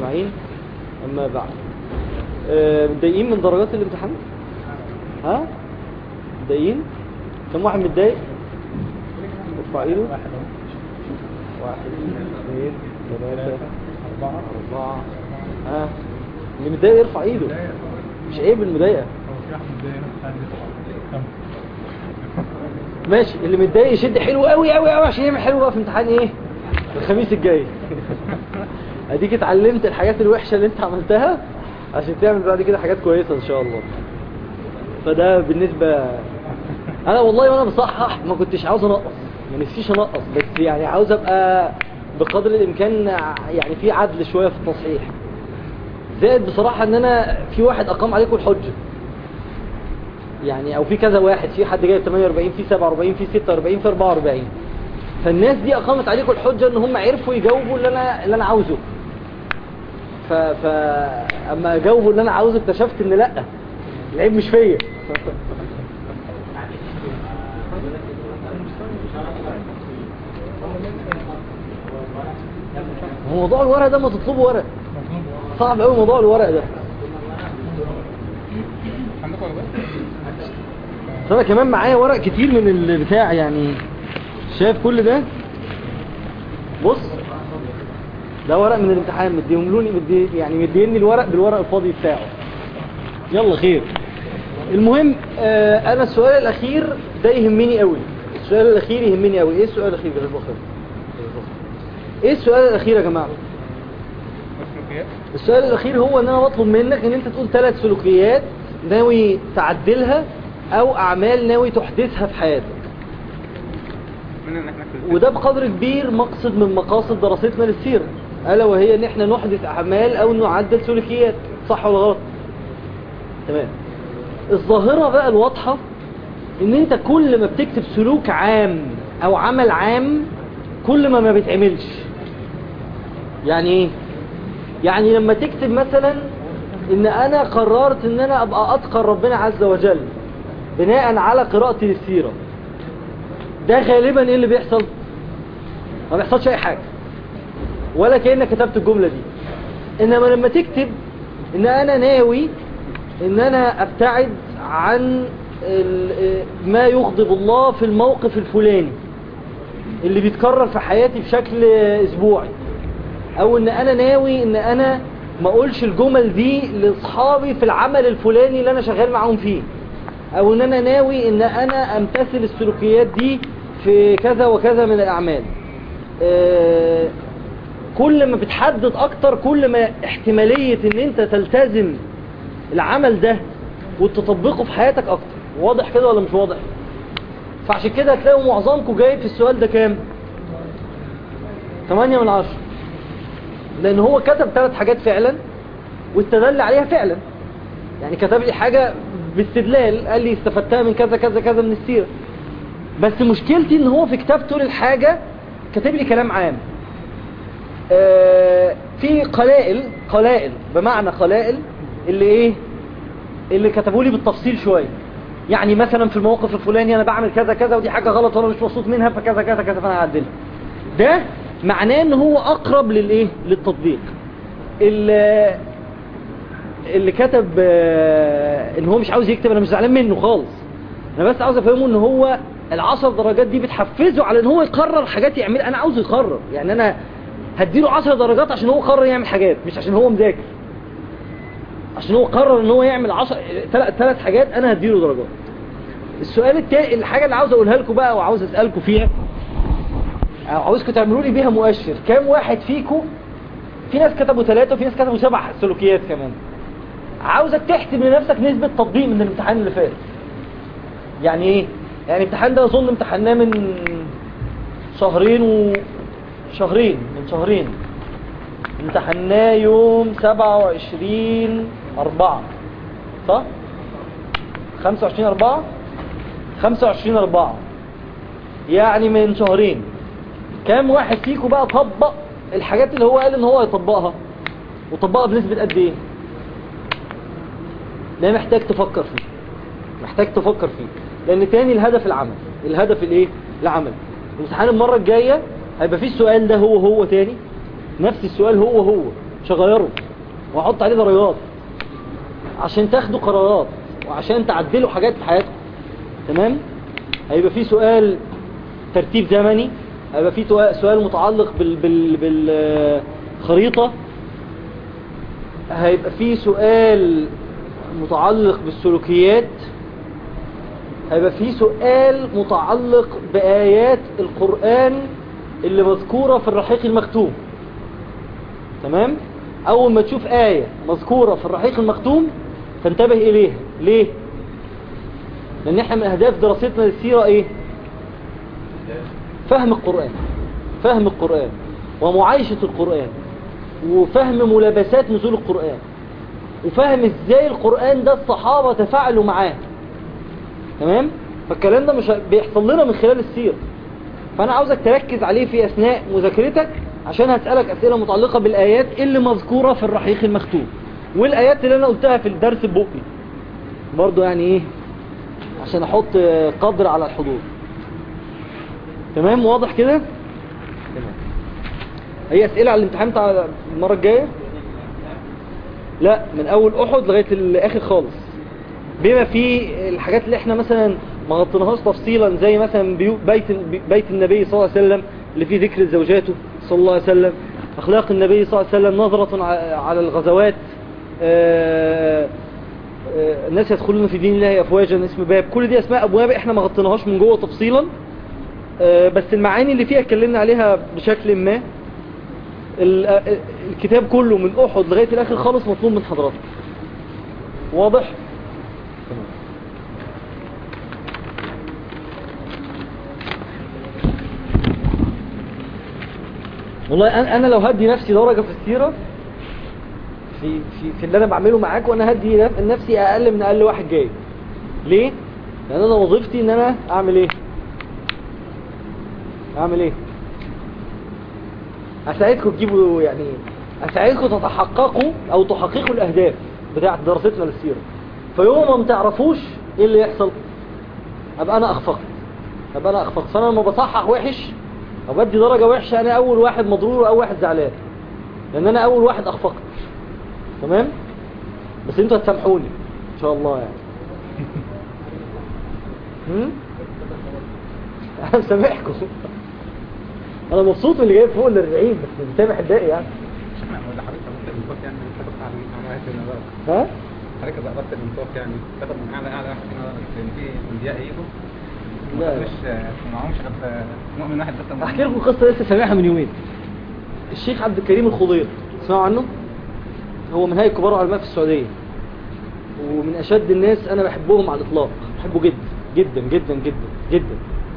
أجمعين أما بعد آه، متضايقين من درجات الامتحان ها متضايقين كم واحد متضايق ارفع ايده واحد اهو واحد اثنين ثلاثة ثلاثة أربعة أربعة ها اللي متضايق يرفع ايده مش عيب المضايقة هو في واحد متضايق هنا في حد كم ماشي اللي متضايق يشد حلو قوي قوي قوي عشان يعمل حلو بقى في امتحان ايه الخميس الجاي اديك اتعلمت الحاجات الوحشة اللي انت عملتها عشان تعمل بعد كده حاجات كويسة ان شاء الله فده بالنسبة انا والله وانا بصحح ما كنتش عاوز انقص ما نفسيش انقص بس يعني عاوز ابقى بقدر الامكان يعني في عدل شوية في التصحيح زائد بصراحة ان انا في واحد اقام عليكم الحجة يعني او في كذا واحد في حد جايب 48 في 47 في 46 في 44 فالناس دي اقامت عليكم الحجة ان هم عرفوا يجاوبوا اللي انا اللي انا عاوزه ف ف اما جاوبوا اللي انا عاوزه اكتشفت ان لا العيب مش فيا هو موضوع الورق ده ما تطلبوا ورق مطلوب صعب قوي موضوع الورق ده عندكم ولا بس انا كمان معايا ورق كتير من البتاع يعني شايف كل ده بص ده ورق من الامتحان مديهم لوني مدي يعني مديني الورق بالورق الفاضي بتاعه يلا خير المهم آه انا السؤال الاخير ده يهمني قوي السؤال الاخير يهمني قوي ايه السؤال الاخير جزاك الله خير ايه السؤال الاخير يا جماعه السلوكيات السؤال الأخير هو أن أنا بطلب منك أن أنت تقول ثلاث سلوكيات ناوي تعدلها أو أعمال ناوي تحدثها في حياتك من ان احنا في وده بقدر كبير مقصد من مقاصد دراستنا للسيرة ألا وهي أن احنا نحدث أعمال أو نعدل سلوكيات صح ولا غلط تمام الظاهرة بقى الواضحة ان انت كل ما بتكتب سلوك عام او عمل عام كل ما ما بيتعملش يعني ايه يعني لما تكتب مثلا ان انا قررت ان انا ابقى اتقى ربنا عز وجل بناء على قراءتي للسيرة ده غالبا ايه اللي بيحصل ما بيحصلش اي حاجة ولا كأنك كتبت الجملة دي انما لما تكتب ان انا ناوي ان انا ابتعد عن ال- ما يغضب الله في الموقف الفلاني اللي بيتكرر في حياتي بشكل اسبوعي او ان انا ناوي ان انا ما اقولش الجمل دي لاصحابي في العمل الفلاني اللي انا شغال معاهم فيه او ان انا ناوي ان انا امتثل السلوكيات دي في كذا وكذا من الاعمال آه، كل ما بتحدد اكتر كل ما احتمالية ان انت تلتزم العمل ده وتطبقه في حياتك اكتر واضح كده ولا مش واضح فعشان كده هتلاقوا معظمكم جايب في السؤال ده كام 8 من 10 لان هو كتب ثلاث حاجات فعلا واستدل عليها فعلا يعني كتب لي حاجة باستدلال قال لي استفدتها من كذا كذا كذا من السيرة بس مشكلتي ان هو في كتابته للحاجة كاتب لي كلام عام آه، في قلائل قلائل بمعنى قلائل اللي ايه اللي كتبوا لي بالتفصيل شوية يعني مثلا في الموقف الفلاني انا بعمل كذا كذا ودي حاجة غلط وانا مش مبسوط منها فكذا كذا كذا فانا هعدلها ده معناه ان هو اقرب للايه للتطبيق اللي, اللي كتب آه، ان هو مش عاوز يكتب انا مش زعلان منه خالص انا بس عاوز افهمه ان هو العشر درجات دي بتحفزه على ان هو يقرر حاجات يعمل انا عاوزه يقرر يعني انا هديله عشر درجات عشان هو قرر يعمل حاجات مش عشان هو مذاكر عشان هو قرر ان هو يعمل عشر ثلاث حاجات انا هديله درجات السؤال التاني الحاجة اللي عاوز اقولها لكم بقى وعاوز اسألكم فيها أو عاوزكم تعملوا لي بيها مؤشر كام واحد فيكم في ناس كتبوا ثلاثة وفي ناس كتبوا سبع سلوكيات كمان عاوزك تحسب لنفسك نسبة تطبيق من الامتحان اللي فات يعني ايه يعني الامتحان ده اظن امتحناه من شهرين و شهرين من شهرين امتحناه يوم 27 4 صح 25 4 25 4 يعني من شهرين كام واحد فيكم بقى طبق الحاجات اللي هو قال ان هو يطبقها وطبقها بنسبة قد ايه ده محتاج تفكر فيه محتاج تفكر فيه لان تاني الهدف العمل الهدف الايه العمل امتحان المرة الجاية هيبقى فيه السؤال ده هو هو تاني نفس السؤال هو هو مش هغيره واحط عليه درجات عشان تاخدوا قرارات وعشان تعدلوا حاجات في حياتكم تمام هيبقى في سؤال ترتيب زمني هيبقى في تو- سؤال متعلق بال بال بالخريطة هيبقى في سؤال متعلق بالسلوكيات هيبقى في سؤال متعلق بآيات القرآن اللي مذكورة في الرحيق المختوم تمام أول ما تشوف آية مذكورة في الرحيق المختوم تنتبه إليها ليه لأن احنا من أهداف دراستنا للسيرة إيه فهم القرآن فهم القرآن ومعايشة القرآن وفهم ملابسات نزول القرآن وفهم ازاي القرآن ده الصحابة تفاعلوا معاه تمام فالكلام ده مش بيحصل لنا من خلال السيرة فأنا عاوزك تركز عليه في أثناء مذاكرتك عشان هسألك أسئلة متعلقة بالآيات اللي مذكورة في الرحيق المختوم والآيات اللي أنا قلتها في الدرس بقي برضو يعني إيه عشان أحط قدر على الحضور تمام واضح كده تمام هي أسئلة على الامتحان بتاع المرة الجاية لا من أول أحد لغاية الآخر خالص بما في الحاجات اللي احنا مثلا ما غطيناهاش تفصيلا زي مثلا بيو- بيت بيت النبي صلى الله عليه وسلم اللي فيه ذكر زوجاته صلى الله عليه وسلم أخلاق النبي صلى الله عليه وسلم نظرة ع- على الغزوات آه، آه، الناس يدخلون في دين الله أفواجا اسم باب كل دي أسماء أبواب احنا ما غطيناهاش من جوه تفصيلا آه، بس المعاني اللي فيها اتكلمنا عليها بشكل ما ال- آه، الكتاب كله من أحد لغاية الآخر خالص مطلوب من حضراتكم واضح؟ والله أنا أنا لو هدي نفسي درجة في السيرة في في في اللي أنا بعمله معاك وأنا هدي نف- نفسي أقل من أقل واحد جاي ليه؟ لأن أنا وظيفتي إن أنا أعمل إيه؟ أعمل إيه؟ أساعدكم تجيبوا يعني أساعدكم تتحققوا أو تحققوا الأهداف بتاعة دراستنا للسيرة فيوم ما تعرفوش إيه اللي يحصل أبقى أنا أخفقت أبقى أنا أخفقت فأنا لما بصحح وحش أو بدي درجة وحشة أنا أول واحد مضرور وأول واحد زعلان لأن أنا أول واحد أخفقت تمام بس أنتوا هتسامحوني إن شاء الله يعني هم؟ أنا مسامحكم أنا مبسوط من اللي جايب فوق ال 40 بس مسامح الباقي يعني احنا ولا حضرتك بس الانصاف يعني تاخد على على هنا بقى ها؟ حضرتك بقى بس الانصاف يعني تاخد من اعلى اعلى واحد هنا لان في انبياء يجوا لا. مش معهمش غير مؤمن واحد بس احكي لكم قصه لسه سامعها من يومين الشيخ عبد الكريم الخضير تسمعوا عنه هو من هيئه كبار العلماء في السعوديه ومن اشد الناس انا بحبهم على الاطلاق بحبه جدا جدا جدا جدا جدا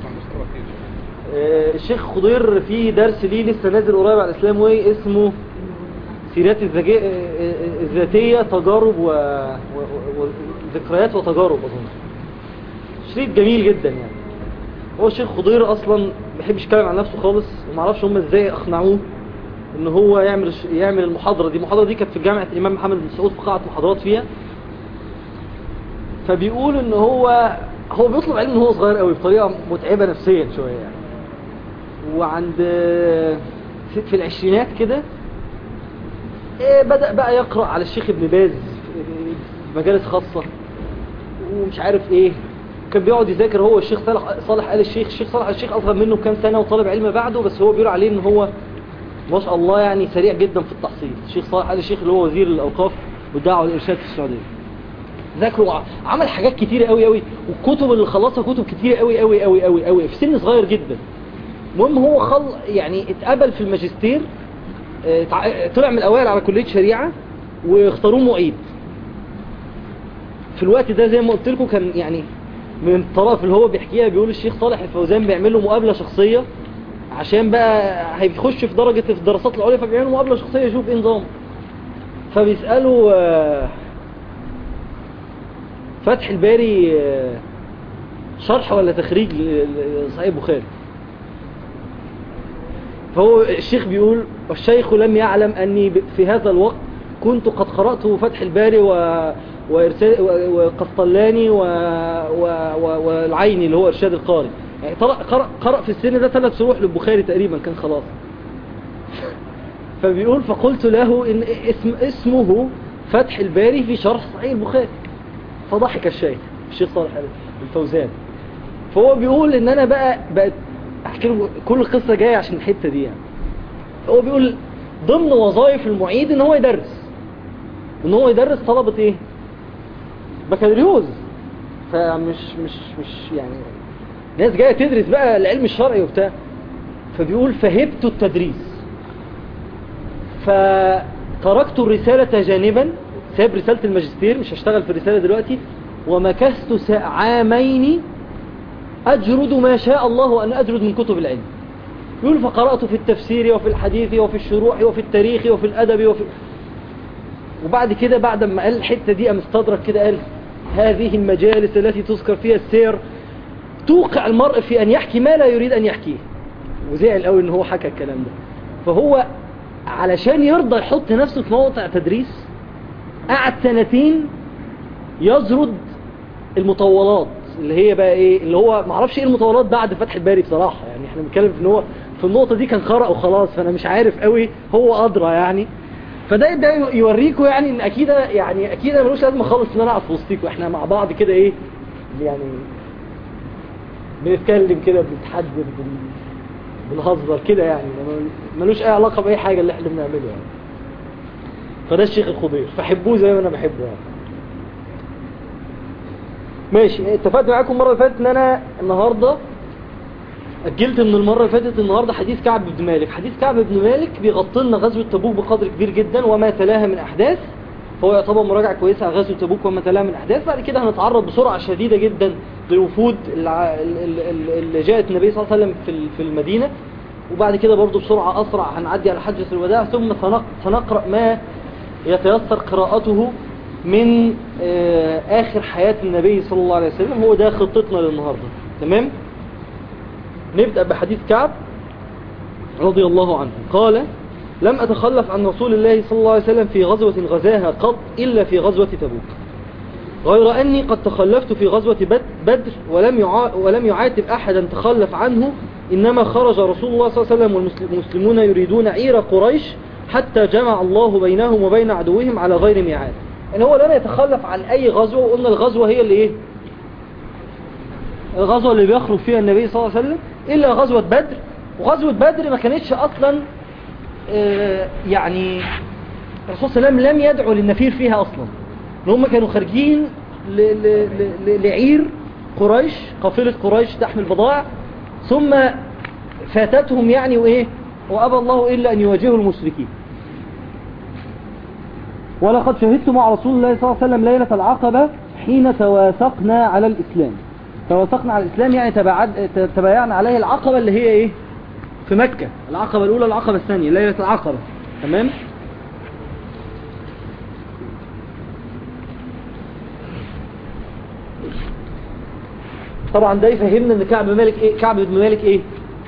آه، الشيخ خضير في درس ليه لسه نازل قريب على الاسلام واي اسمه سيرات الذجي- آه، آه، الذاتيه تجارب و... و... وذكريات وتجارب اظن شريط جميل جدا يعني هو الشيخ خضير اصلا ما بيحبش يتكلم عن نفسه خالص وما اعرفش هم ازاي اقنعوه ان هو يعمل يعمل المحاضره دي المحاضره دي كانت في جامعه الامام محمد بن سعود في قاعه محاضرات فيها فبيقول ان هو هو بيطلب علم ان هو صغير قوي بطريقه متعبه نفسيا شويه يعني وعند في في العشرينات كده إيه بدأ بقى يقرأ على الشيخ ابن باز في مجالس خاصة ومش عارف ايه كان بيقعد يذاكر هو الشيخ صالح صالح آل الشيخ الشيخ صالح آل الشيخ اصغر منه بكام سنة وطالب علم بعده بس هو بيقول عليه ان هو ما شاء الله يعني سريع جدا في التحصيل الشيخ صالح آل الشيخ اللي هو وزير الاوقاف والدعوة والارشاد في السعودية ذاكروا وع- عمل حاجات كتيرة قوي قوي والكتب اللي خلصها كتب كتيرة قوي قوي قوي قوي قوي في سن صغير جدا المهم هو خل يعني اتقبل في الماجستير اه، تع- طلع من الاوائل على كلية شريعة واختاروه معيد في الوقت ده زي ما قلت لكم كان يعني من الطرف اللي هو بيحكيها بيقول الشيخ صالح الفوزان بيعمل له مقابلة شخصية عشان بقى هيخش في درجة في الدراسات العليا فبيعمل له مقابلة شخصية يشوف ايه نظام فبيسأله آه، فتح الباري آه، شرح ولا تخريج ل- لصحيح البخاري فهو الشيخ بيقول والشيخ لم يعلم أني ب- في هذا الوقت كنت قد قرأت فتح الباري و... وإرسال... و- وقسطلاني و... و... و... والعيني اللي هو إرشاد القاري يعني طرق- قرأ... قرأ في السن ده ثلاث شروح للبخاري تقريبا كان خلاص فبيقول فقلت له إن اسم اسمه فتح الباري في شرح صحيح البخاري فضحك الشيخ الشيخ صالح الفوزان فهو بيقول ان انا بقى بقت احكي له كل القصه جايه عشان الحته دي يعني هو بيقول ضمن وظائف المعيد ان هو يدرس ان هو يدرس طلبه ايه بكالوريوس فمش مش مش يعني ناس جايه تدرس بقى العلم الشرعي وبتاع فبيقول فهبت التدريس فتركت الرسالة جانبا ساب رسالة الماجستير مش هشتغل في الرسالة دلوقتي ومكثت سا- عامين أجرد ما شاء الله أن أجرد من كتب العلم يقول فقرأت في التفسير وفي الحديث وفي الشروح وفي التاريخ وفي الأدب وفي وبعد كده بعد ما قال الحتة دي قام استدرك كده قال هذه المجالس التي تذكر فيها السير توقع المرء في أن يحكي ما لا يريد أن يحكيه وزعل قوي ان هو حكى الكلام ده فهو علشان يرضى يحط نفسه في موقع تدريس قعد سنتين يزرد المطولات اللي هي بقى ايه اللي هو معرفش ايه المطولات بعد فتح الباري بصراحة يعني احنا بنتكلم في ان هو في النقطة دي كان قرأ وخلاص فانا مش عارف قوي هو ادرى يعني فده ده يوريكم يعني ان اكيد يعني اكيد ملوش لازمه خالص ان انا اقعد في وسطيكم احنا مع بعض كده ايه يعني بنتكلم كده بنتحدث بن... بنهزر كده يعني ما- ملوش اي علاقة باي حاجة اللي احنا بنعمله يعني فده الشيخ الخضير فحبوه زي ما انا بحبه يعني ماشي اتفقت معاكم المرة اللي فاتت ان انا النهاردة اجلت من المرة اللي فاتت النهاردة حديث كعب بن مالك حديث كعب بن مالك بيغطي لنا غزوة تبوك بقدر كبير جدا وما تلاها من احداث فهو يعتبر مراجعة كويسة على غزوة تبوك وما تلاها من احداث بعد كده هنتعرض بسرعة شديدة جدا للوفود الع- ال- ال- ال- اللي جاءت النبي صلى الله عليه وسلم في ال- في المدينة وبعد كده برضو بسرعة أسرع هنعدي على حجة الوداع ثم سنق- سنقرأ ما يتيسر قراءته من آه، آخر حياة النبي صلى الله عليه وسلم هو ده خطتنا للنهاردة تمام نبدأ بحديث كعب رضي الله عنه قال لم أتخلف عن رسول الله صلى الله عليه وسلم في غزوة غزاها قط إلا في غزوة تبوك غير أني قد تخلفت في غزوة بد- بدر ولم يعا ولم يعاتب أحدا تخلف عنه إنما خرج رسول الله صلى الله عليه وسلم والمسلمون يريدون عير قريش حتى جمع الله بينهم وبين عدوهم على غير ميعاد يعني هو لن يتخلف عن أي غزوة وقلنا الغزوة هي اللي إيه الغزوة اللي بيخرج فيها النبي صلى الله عليه وسلم إلا غزوة بدر وغزوة بدر ما كانتش أصلا آه، يعني الرسول صلى الله عليه وسلم لم يدعو للنفير فيها أصلا ان هم كانوا خارجين ل- ل- ل- لعير قريش قافلة قريش تحمل بضائع ثم فاتتهم يعني وإيه وأبى الله إلا أن يواجهوا المشركين ولقد شهدت مع رسول الله صلى الله عليه وسلم ليلة العقبة حين تواثقنا على الإسلام تواثقنا على الإسلام يعني تبعد تبايعنا عليه العقبة اللي هي إيه في مكة العقبة الأولى العقبة الثانية ليلة العقبة تمام طبعا ده يفهمنا ان كعب بن مالك ايه كعب بن مالك ايه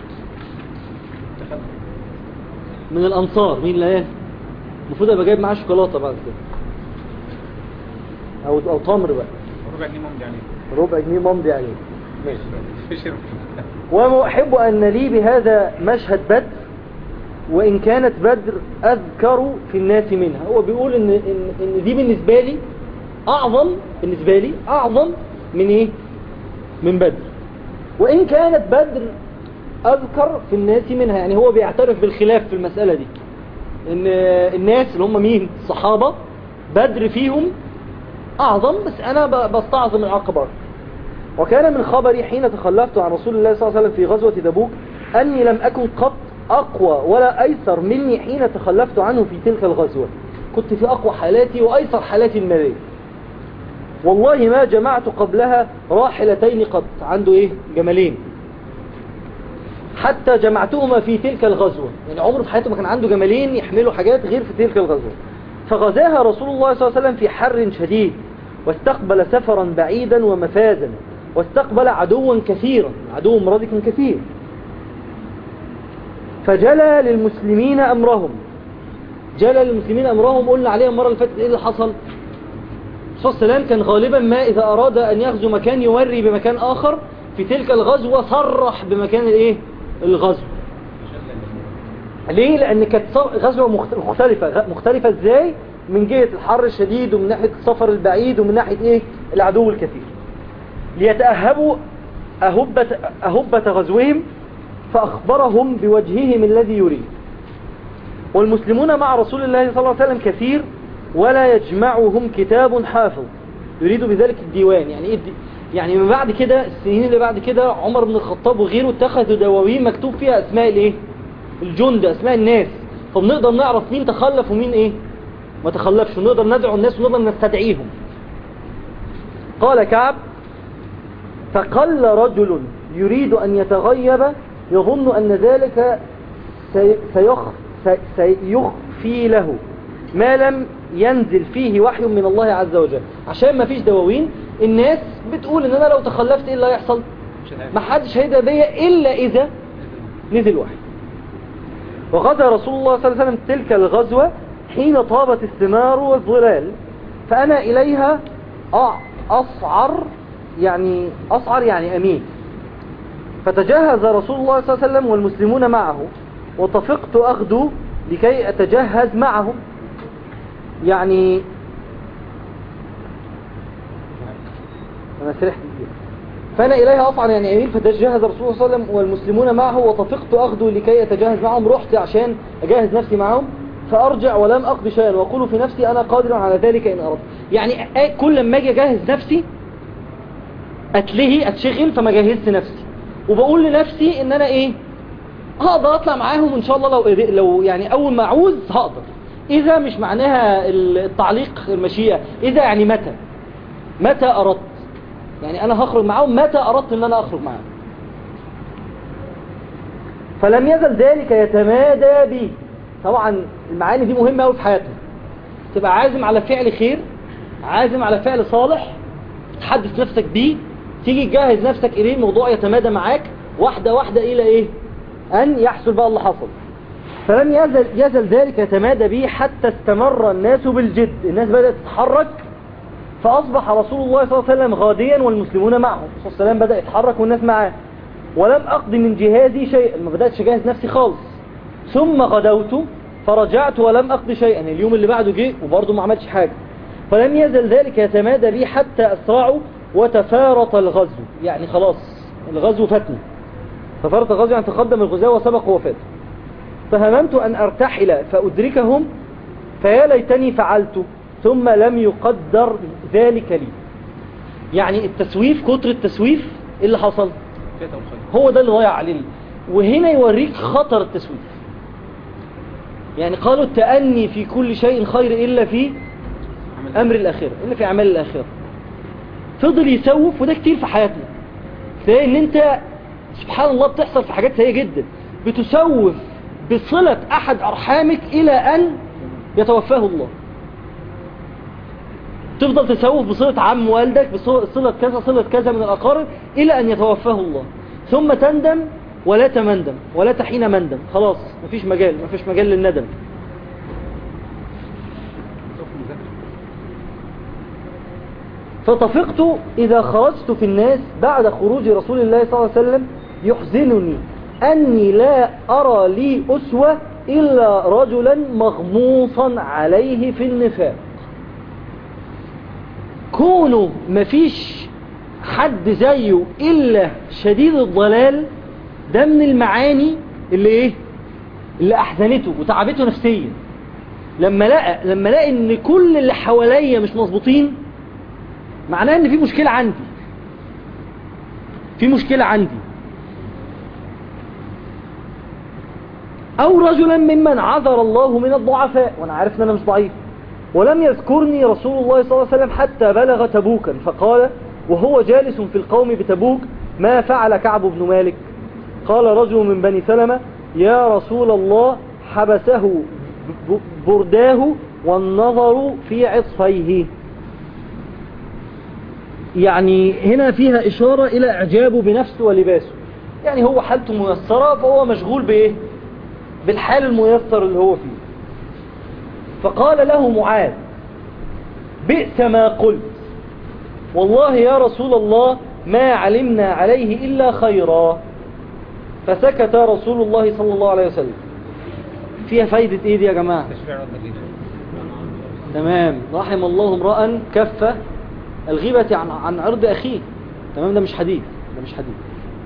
من الانصار مين اللي قال المفروض ابقى جايب معاه شوكولاته بعد كده او او تمر بقى ربع جنيه ممضي عليه ربع جنيه ممضي عليه ماشي في شرب وأحب أن لي بهذا مشهد بدر وإن كانت بدر أذكر في الناس منها هو بيقول إن, إن, إن دي بالنسبة لي أعظم بالنسبة لي أعظم من إيه من بدر وإن كانت بدر أذكر في الناس منها يعني هو بيعترف بالخلاف في المسألة دي إن الناس اللي هم مين الصحابة بدر فيهم أعظم بس أنا ب- بستعظم العقبة أكتر. وكان من خبري حين تخلفت عن رسول الله صلى الله عليه وسلم في غزوة تبوك أني لم أكن قط أقوى ولا أيسر مني حين تخلفت عنه في تلك الغزوة كنت في أقوى حالاتي وأيسر حالاتي المالية والله ما جمعت قبلها راحلتين قط عنده إيه جملين حتى جمعتهما في تلك الغزوة يعني عمره في حياته ما كان عنده جملين يحملوا حاجات غير في تلك الغزوة فغزاها رسول الله صلى الله عليه وسلم في حر شديد واستقبل سفرا بعيدا ومفازا واستقبل عدوا كثيرا عدو مرضك كثير فجلى للمسلمين أمرهم جلى للمسلمين أمرهم قلنا عليها المرة اللي فاتت إيه اللي حصل الرسول صلى الله عليه وسلم كان غالبا ما إذا أراد أن يغزو مكان يوري بمكان آخر في تلك الغزوة صرح بمكان الإيه الغزو ليه لان كانت ص- غزوة مخت- مختلفة غ- مختلفة ازاي من جهة الحر الشديد ومن ناحية السفر البعيد ومن ناحية ايه العدو الكثير ليتأهبوا أهبة, أهبة غزوهم فأخبرهم بوجههم الذي يريد والمسلمون مع رسول الله صلى الله عليه وسلم كثير ولا يجمعهم كتاب حافظ يريد بذلك الديوان يعني ايه الدي... يعني من بعد كده السنين اللي بعد كده عمر بن الخطاب وغيره اتخذوا دواوين مكتوب فيها اسماء الايه الجند اسماء الناس فبنقدر نعرف مين تخلف ومين ايه ما تخلفش ونقدر ندعو الناس ونقدر نستدعيهم قال كعب فقل رجل يريد أن يتغيب يظن أن ذلك سي- سيخ سي- سيخفي له ما لم ينزل فيه وحي من الله عز وجل عشان ما فيش دواوين الناس بتقول ان انا لو تخلفت ايه اللي هيحصل مش الآية. ما حدش هيدعي بيا الا اذا نزل وحي وغزا رسول الله صلى الله عليه وسلم تلك الغزوة حين طابت الثمار والظلال فأنا إليها أع- أصعر يعني أصعر يعني أمين فتجهز رسول الله صلى الله عليه وسلم والمسلمون معه وطفقت أغدو لكي أتجهز معهم يعني أنا سرحت كتير. فأنا إليها أصعر يعني أمين فتجهز رسول الله صلى الله عليه وسلم والمسلمون معه وطفقت أغدو لكي أتجهز معهم رحت عشان أجهز نفسي معهم فأرجع ولم أقضي شيئا وأقول في نفسي أنا قادر على ذلك إن أردت يعني أ- كل لما أجي أجهز نفسي أتلهي أتشغل فما جهزت نفسي وبقول لنفسي إن أنا إيه هقدر أطلع معاهم إن شاء الله لو لو يعني أول ما أعوز هقدر إذا مش معناها التعليق المشيئة إذا يعني متى متى أردت يعني أنا هخرج معاهم متى أردت أن أنا أخرج معاهم فلم يزل ذلك يتمادى بي طبعا المعاني دي مهمة أوي في حياتنا تبقى عازم على فعل خير عازم على فعل صالح تحدث نفسك بيه تيجي تجهز نفسك إليه الموضوع يتمادى معاك واحدة واحدة إلى إيه أن يحصل بقى اللي حصل فلم يزل, يزل ذلك يتمادى به حتى استمر الناس بالجد الناس بدأت تتحرك فأصبح رسول الله صلى الله عليه وسلم غاديا والمسلمون معه صلى الله عليه وسلم بدأ يتحرك والناس معاه ولم أقضي من جهازي شيئا ما بدأتش أجهز نفسي خالص ثم غدوت فرجعت ولم أقضي شيئا اليوم اللي بعده جه وبرضه ما عملتش حاجة فلم يزل ذلك يتمادى بي حتى أسرعوا وتفارط الغزو يعني خلاص الغزو فاتني تفارط الغزو يعني تقدم الغزاة وسبق وفات فهممت أن أرتحل فأدركهم فيا ليتني فعلت ثم لم يقدر ذلك لي يعني التسويف كتر التسويف إيه اللي حصل فات الخير هو ده اللي ضيع عليه وهنا يوريك خطر التسويف يعني قالوا التأني في كل شيء خير إلا في عمل أمر الآخرة إلا في أعمال الآخرة فضل يسوف وده كتير في حياتنا تلاقي ان انت سبحان الله بتحصل في حاجات سيئة جدا بتسوف بصلة أحد أرحامك إلى أن يتوفاه الله تفضل تسوف بصلة عم والدك بصلة كذا صلة كذا من الأقارب إلى أن يتوفاه الله ثم تندم ولا تمندم ولا تحين مندم خلاص مفيش مجال مفيش مجال للندم سوف مذاكرة فطفقت إذا خرجت في الناس بعد خروج رسول الله صلى الله عليه وسلم يحزنني أني لا أرى لي أسوة إلا رجلا مغموصا عليه في النفاق كونه مفيش حد زيه إلا شديد الضلال ده من المعاني اللي إيه اللي أحزنته وتعبته نفسيا لما لقى لما لقى ان كل اللي حواليا مش مظبوطين معناه ان في مشكلة عندي في مشكلة عندي او رجلا ممن عذر الله من الضعفاء وانا عارف ان انا مش ضعيف ولم يذكرني رسول الله صلى الله عليه وسلم حتى بلغ تبوكا فقال وهو جالس في القوم بتبوك ما فعل كعب بن مالك قال رجل من بني سلمة يا رسول الله حبسه ب- برداه والنظر في عطفيه يعني هنا فيها إشارة إلى إعجابه بنفسه ولباسه يعني هو حالته ميسرة فهو مشغول بإيه بالحال الميسر اللي هو فيه فقال له معاذ بئس ما قلت والله يا رسول الله ما علمنا عليه إلا خيرا فسكت رسول الله صلى الله عليه وسلم فيها فايدة ايه دي يا جماعة تشريع رد الغيبة تمام رحم الله امرأ كف الغيبة عن عن عرض أخيه تمام ده مش حديث ده مش حديث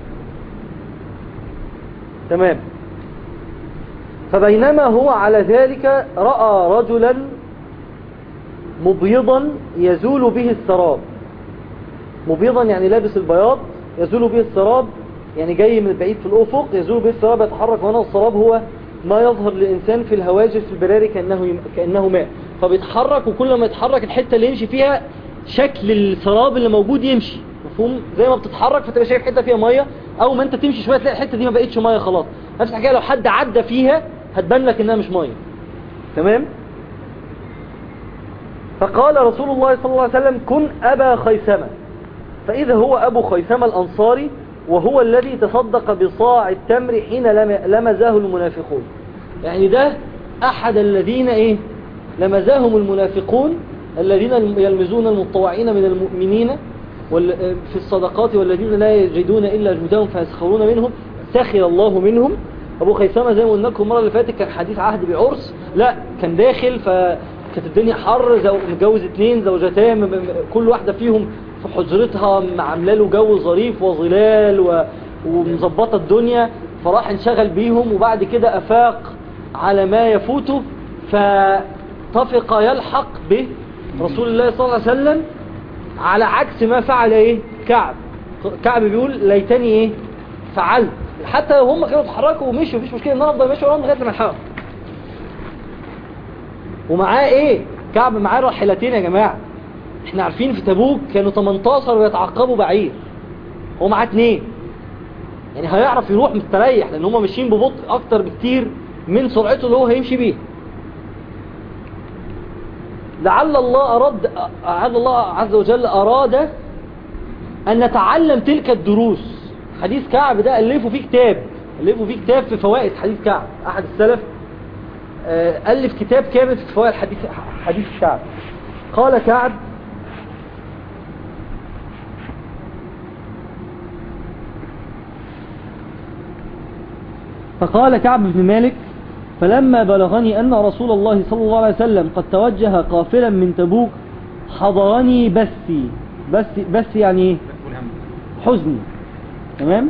تمام فبينما هو على ذلك رأى رجلا مبيضا يزول به السراب مبيضا يعني لابس البياض يزول به السراب يعني جاي من بعيد في الأفق يزول به السراب يتحرك هنا السراب هو ما يظهر للإنسان في الهواجس في البراري كأنه, يم... كأنه ماء فبيتحرك وكل ما يتحرك الحتة اللي يمشي فيها شكل السراب اللي موجود يمشي مفهوم زي ما بتتحرك فتبقى شايف حتة فيها مية أو ما أنت تمشي شوية تلاقي الحتة دي ما بقتش مية خلاص نفس الحكاية لو حد عدى فيها هتبان لك إنها مش مية تمام فقال رسول الله صلى الله عليه وسلم كن أبا خيثمة فإذا هو أبو خيثمة الأنصاري وهو الذي تصدق بصاع التمر حين لم- لمزاه المنافقون يعني ده أحد الذين إيه لمزاهم المنافقون الذين يلمزون المتطوعين من المؤمنين وال- في الصدقات والذين لا يجدون إلا جهدهم فيسخرون منهم سخر الله منهم أبو خيثمة زي ما قلنا لكم المرة اللي فاتت كان حديث عهد بعرس لا كان داخل فكانت الدنيا حر زو- متجوز اتنين زوجتان م- م- كل واحدة فيهم في حجرتها عامله له جو ظريف وظلال و... ومظبطة الدنيا فراح انشغل بيهم وبعد كده أفاق على ما يفوته فطفق يلحق به رسول الله صلى الله عليه وسلم على عكس ما فعل ايه كعب كعب بيقول ليتني ايه فعلت حتى لو هم كانوا اتحركوا ومشوا مفيش مشكله ان انا افضل ماشي وراهم لغايه لما الحقهم ومعاه ايه كعب معاه راحلتين يا جماعه احنا عارفين في تبوك كانوا 18 ويتعقبوا بعير هو معاه اتنين يعني هيعرف يروح مستريح لان هم ماشيين ببطء اكتر بكتير من سرعته اللي هو هيمشي بيها لعل الله أراد لعل الله عز وجل أراد أن نتعلم تلك الدروس حديث كعب ده ألفوا فيه كتاب ألفوا فيه كتاب في فوائد حديث كعب أحد السلف آه، ألف كتاب كامل في فوائد حديث حديث كعب قال كعب فقال كعب بن مالك فلما بلغني أن رسول الله صلى الله عليه وسلم قد توجه قافلا من تبوك حضرني بثي بس بس يعني ايه والهم حزني تمام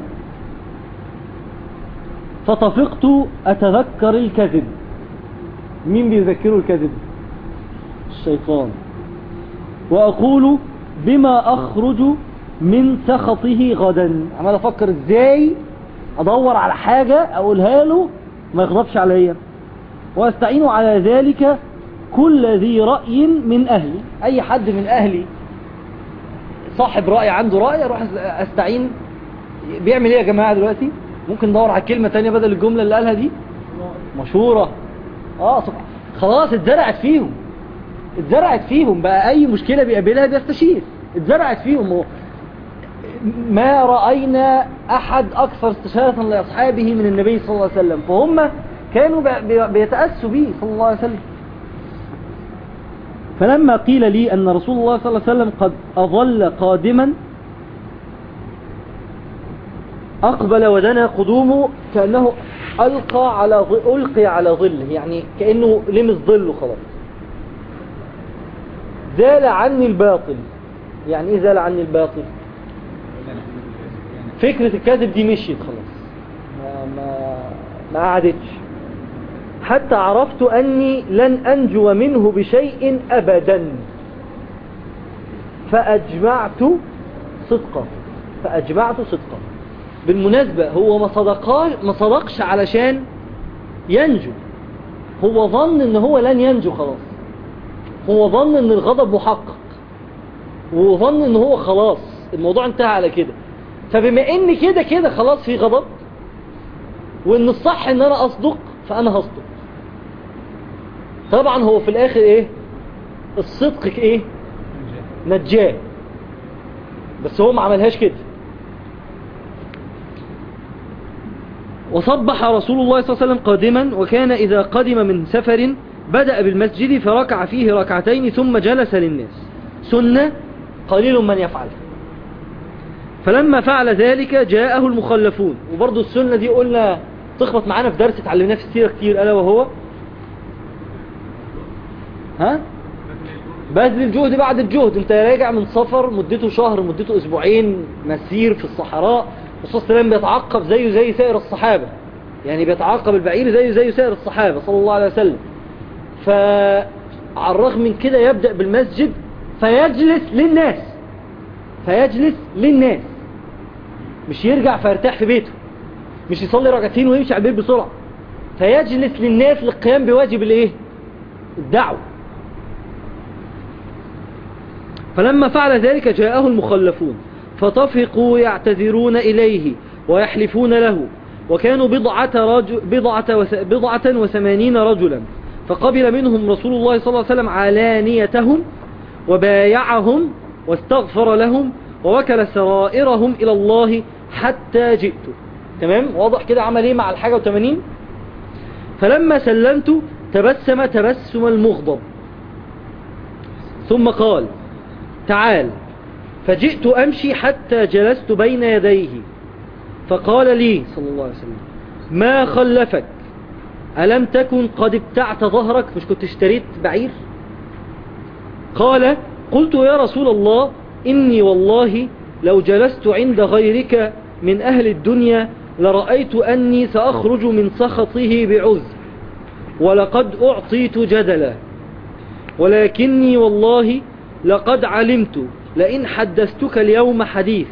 فطفقت أتذكر الكذب مين بيذكره الكذب الشيطان وأقول بما أخرج من سخطه غدا عمال أفكر إزاي أدور على حاجة أقولها له ما يغضبش عليا وأستعين على ذلك كل ذي رأي من أهلي أي حد من أهلي صاحب رأي عنده رأي أروح أستعين بيعمل إيه يا جماعة دلوقتي ممكن ندور على كلمة تانية بدل الجملة اللي قالها دي مشهورة اه طبعا خلاص اتزرعت فيهم اتزرعت فيهم بقى أي مشكلة بيقابلها بيستشير اتزرعت فيهم هو ما رأينا أحد أكثر استشارة لأصحابه من النبي صلى الله عليه وسلم فهم كانوا بي- بي- بيتأسوا به صلى الله عليه وسلم فلما قيل لي أن رسول الله صلى الله عليه وسلم قد أظل قادما أقبل ودنا قدومه كأنه ألقى على ظ- ألقي على ظله يعني كأنه لمس ظله خلاص زال عني الباطل يعني إيه زال عني الباطل فكرة الكذب دي مشيت خلاص ما, ما, ما قعدتش حتى عرفت أني لن أنجو منه بشيء أبدا فأجمعت صدقه فأجمعت صدقه بالمناسبة هو ما صدقاش ما صدقش علشان ينجو هو ظن ان هو لن ينجو خلاص هو ظن ان الغضب محقق وظن ان هو خلاص الموضوع انتهى على كده فبما ان كده كده خلاص في غضب وان الصح ان انا اصدق فانا هصدق طبعا هو في الاخر ايه الصدق ايه نجاه بس هو ما عملهاش كده وصبح رسول الله صلى الله عليه وسلم قادما وكان إذا قدم من سفر بدأ بالمسجد فركع فيه ركعتين ثم جلس للناس سنة قليل من يفعلها فلما فعل ذلك جاءه المخلفون وبرضو السنة دي قلنا تخبط معانا في درس اتعلمناه في السيرة كتير ألا وهو ها بذل الجهد بعد الجهد انت راجع من سفر مدته شهر مدته اسبوعين مسير في الصحراء الرسول صلى الله عليه وسلم بيتعقب زيه زي سائر الصحابة يعني بيتعقب البعير زيه زي سائر الصحابة صلى الله عليه وسلم فعلى الرغم من كده يبدأ بالمسجد فيجلس للناس فيجلس للناس مش يرجع فيرتاح في بيته مش يصلي ركعتين ويمشي على البيت بسرعة فيجلس للناس للقيام بواجب الايه الدعوة فلما فعل ذلك جاءه المخلفون فطفقوا يعتذرون إليه ويحلفون له وكانوا بضعة, رجل بضعة, وس بضعة وثمانين رجلا فقبل منهم رسول الله صلى الله عليه وسلم علانيتهم وبايعهم واستغفر لهم ووكل سرائرهم إلى الله حتى جئت تمام واضح كده عمل ايه مع الحاجة وثمانين فلما سلمت تبسم تبسم المغضب ثم قال تعال فجئت أمشي حتى جلست بين يديه فقال لي صلى الله عليه وسلم ما خلفك ألم تكن قد ابتعت ظهرك مش كنت اشتريت بعير قال قلت يا رسول الله إني والله لو جلست عند غيرك من أهل الدنيا لرأيت أني سأخرج من سخطه بعذر ولقد أعطيت جدلا ولكني والله لقد علمت لئن حدثتك اليوم حديث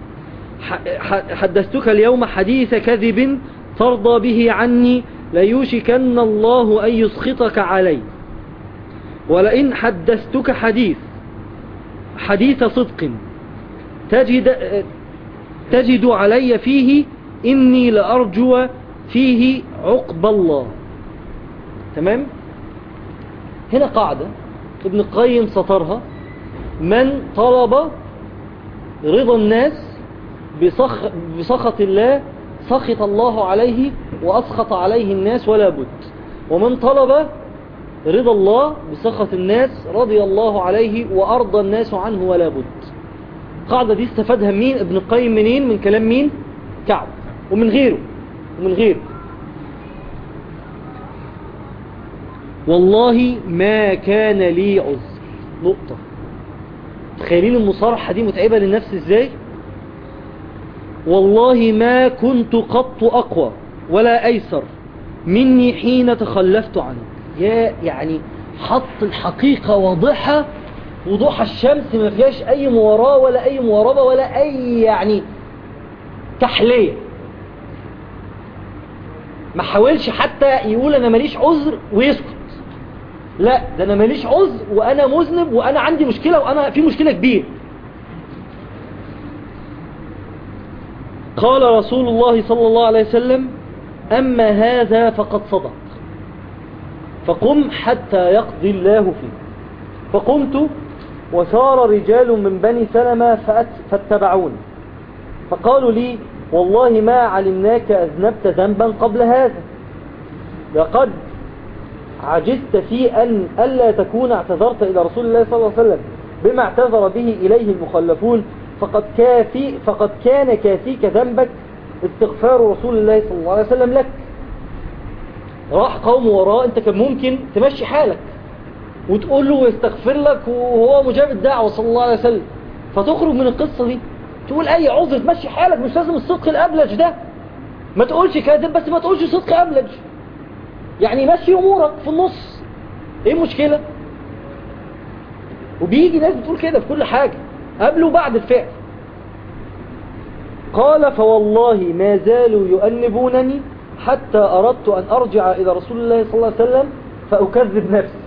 حدثتك اليوم حديث كذب ترضى به عني ليوشكن الله أن يسخطك علي ولئن حدثتك حديث حديث صدق تجد, تجد علي فيه إني لأرجو فيه عقب الله تمام هنا قاعدة ابن القيم سطرها من طلب رضا الناس بسخ بسخط الله سخط الله عليه وأسخط عليه الناس ولا بد ومن طلب رضا الله بسخط الناس رضي الله عليه وأرضى الناس عنه ولا بد قاعدة دي استفادها مين ابن القيم منين من كلام مين كعب ومن غيره ومن غيره والله ما كان لي عذر نقطة تخيلين المصارحة دي متعبة للنفس ازاي والله ما كنت قط أقوى ولا أيسر مني حين تخلفت عنك يا يعني حط الحقيقة واضحة وضوح الشمس ما فيهاش أي مواراة ولا أي مواربة ولا أي يعني تحلية ما حاولش حتى يقول أنا ماليش عذر ويسكت لا ده أنا ماليش عذر وأنا مذنب وأنا عندي مشكلة وأنا في مشكلة كبيرة قال رسول الله صلى الله عليه وسلم أما هذا فقد صدق فقم حتى يقضي الله فيه فقمت وسار رجال من بني سلمة فاتبعوني فقالوا لي والله ما علمناك أذنبت ذنبا قبل هذا لقد عجزت في أن ألا تكون اعتذرت إلى رسول الله صلى الله عليه وسلم بما اعتذر به إليه المخلفون فقد, كافي فقد كان كافيك ذنبك استغفار رسول الله صلى الله عليه وسلم لك راح قوم وراء انت كان ممكن تمشي حالك وتقول له ويستغفر لك وهو مجاب الدعوة صلى الله عليه وسلم فتخرج من القصة دي تقول اي عذر تمشي حالك مش لازم الصدق الابلج ده ما تقولش كاذب بس ما تقولش صدق ابلج يعني مشي امورك في النص ايه المشكلة وبيجي ناس بتقول كده في كل حاجة قبل وبعد الفعل قال فوالله ما زالوا يؤنبونني حتى أردت أن أرجع إلى رسول الله صلى الله عليه وسلم فأكذب نفسي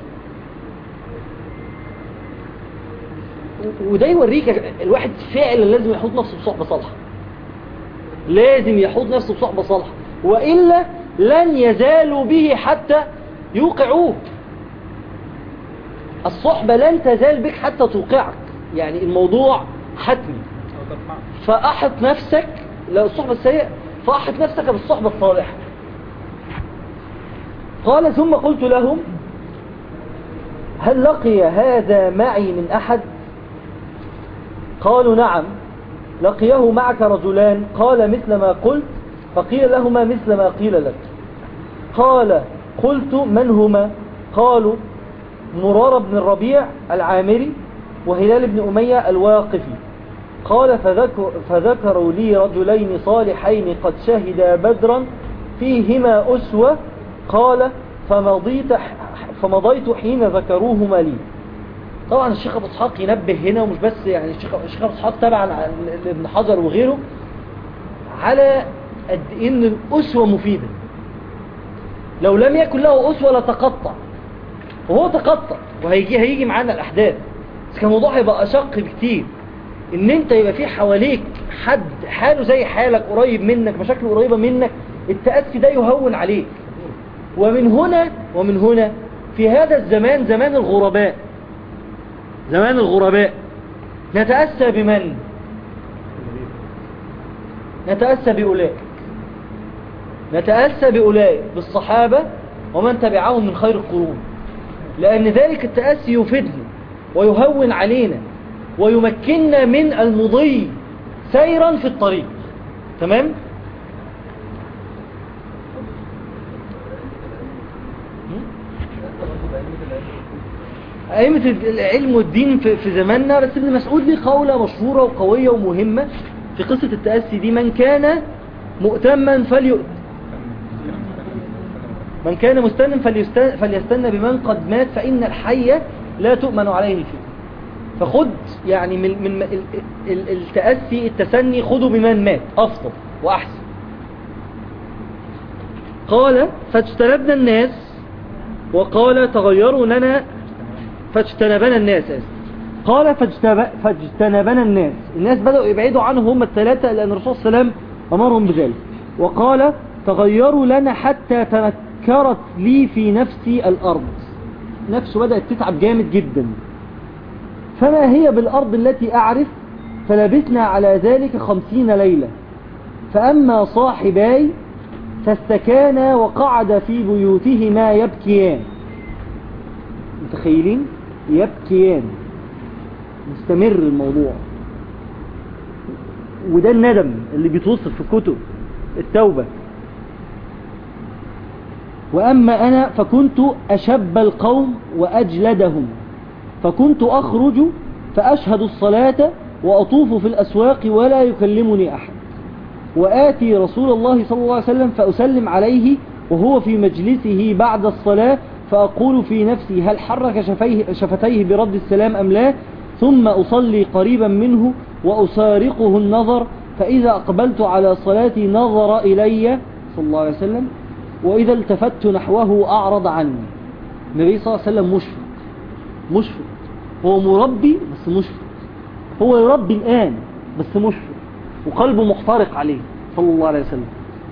وده يوريك الواحد فعلا لازم يحوط نفسه بصحبة صالحة لازم يحوط نفسه بصحبة صالحة وإلا لن يزالوا به حتى يوقعوك الصحبة لن تزال بك حتى توقعك يعني الموضوع حتمي فأحط نفسك لو الصحبة السيئة فأحط نفسك بالصحبة الصالحة قال ثم قلت لهم هل لقي هذا معي من أحد قالوا نعم لقيه معك رجلان قال مثل ما قلت فقيل لهما مثل ما قيل لك قال قلت من هما قالوا مرارة بن الربيع العامري وهلال بن أمية الواقفي قال فذكر فذكروا لي رجلين صالحين قد شهدا بدرا فيهما أسوة قال فمضيت, فمضيت حين ذكروهما لي طبعا الشيخ أبو اسحاق ينبه هنا ومش بس يعني الشيخ الشيخ أبو اسحاق تبعا لابن حجر وغيره على قد إيه ان الأسوة مفيدة لو لم يكن له أسوة لتقطع وهو تقطع وهيجي هيجي معانا الأحداث بس كان الموضوع هيبقى أشق بكتير ان انت يبقى في حواليك حد حاله زي حالك قريب منك مشاكله قريبة منك التأسي ده يهون عليك ومن هنا ومن هنا في هذا الزمان زمان الغرباء زمان الغرباء نتأسى بمن نتأسى بأولئك نتأسى بأولئك بالصحابة ومن تبعهم من خير القرون لأن ذلك التأسي يفيدنا ويهون علينا ويمكننا من المضي سيرا في الطريق تمام أئمة العلم والدين في زماننا بس ابن مسعود ليه قولة مشهورة وقوية ومهمة في قصة التأسي دي من كان مؤتما فليؤت من كان مستنا فليستنى بمن قد مات فإن الحي لا تؤمن عليه الفتن فخد يعني من, من التأسي التسني خذوا بمن مات أفضل وأحسن قال فاجتنبنا الناس وقال تغيروا لنا فاجتنبنا الناس قال فاجتنبنا الناس الناس بدأوا يبعدوا عنهم هم الثلاثة لأن الرسول صلى الله عليه وسلم أمرهم بذلك وقال تغيروا لنا حتى تنكرت لي في نفسي الأرض نفسه بدأت تتعب جامد جدا فما هي بالأرض التي أعرف فلبثنا على ذلك خمسين ليلة فأما صاحباي فاستكانا وقعد في بيوتهما يبكيان متخيلين يبكيان مستمر الموضوع وده الندم اللي بيتوصف في كتب التوبة وأما أنا فكنت أشب القوم وأجلدهم فكنت أخرج فأشهد الصلاة وأطوف في الأسواق ولا يكلمني أحد وآتي رسول الله صلى الله عليه وسلم فأسلم عليه وهو في مجلسه بعد الصلاة فأقول في نفسي هل حرك شفيه شفتيه برد السلام أم لا ثم أصلي قريبا منه وأسارقه النظر فإذا أقبلت على صلاتي نظر إلي صلى الله عليه وسلم وإذا التفت نحوه أعرض عني النبي صلى الله عليه وسلم مشفق مشفق هو مربي بس مشفق هو يربي الآن بس مشفق وقلبه محترق عليه صلى الله عليه وسلم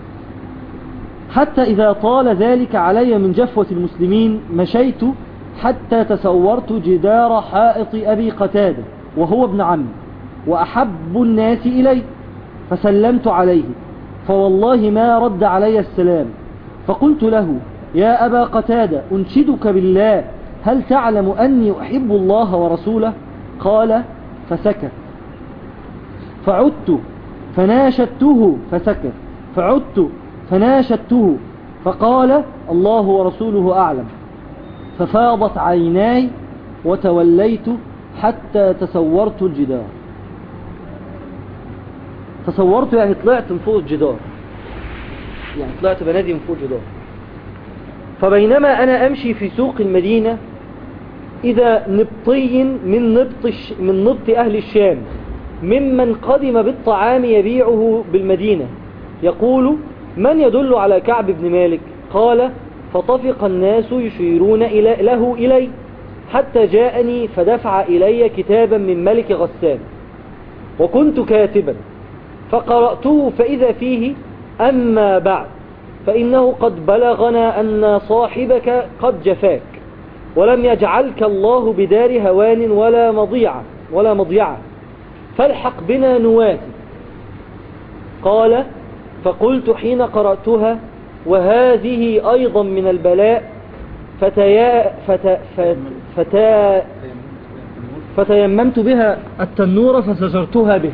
حتى إذا طال ذلك علي من جفوة المسلمين مشيت حتى تسورت جدار حائط أبي قتادة وهو ابن عمي وأحب الناس إلي فسلمت عليه فوالله ما رد علي السلام فقلت له يا أبا قتادة أنشدك بالله هل تعلم أني أحب الله ورسوله قال فسكت فعدت فناشدته فسكت فعدت فناشدته فقال الله ورسوله أعلم ففاضت عيناي وتوليت حتى تصورت الجدار تصورت يعني طلعت من فوق الجدار يعني طلعت بنادي من فوق الجدار فبينما أنا أمشي في سوق المدينة إذا نبطي من نبط, من نبط أهل الشام ممن قدم بالطعام يبيعه بالمدينة يقول من يدل على كعب بن مالك قال فطفق الناس يشيرون إلى له إلي حتى جاءني فدفع إلي كتابا من ملك غسان وكنت كاتبا فقرأته فإذا فيه أما بعد فإنه قد بلغنا أن صاحبك قد جفاك ولم يجعلك الله بدار هوان ولا مضيعة ولا مضيعة فالحق بنا نواتي قال فقلت حين قرأتها وهذه أيضا من البلاء فتيا فت فتا فتيممت بها التنور فسجرتها به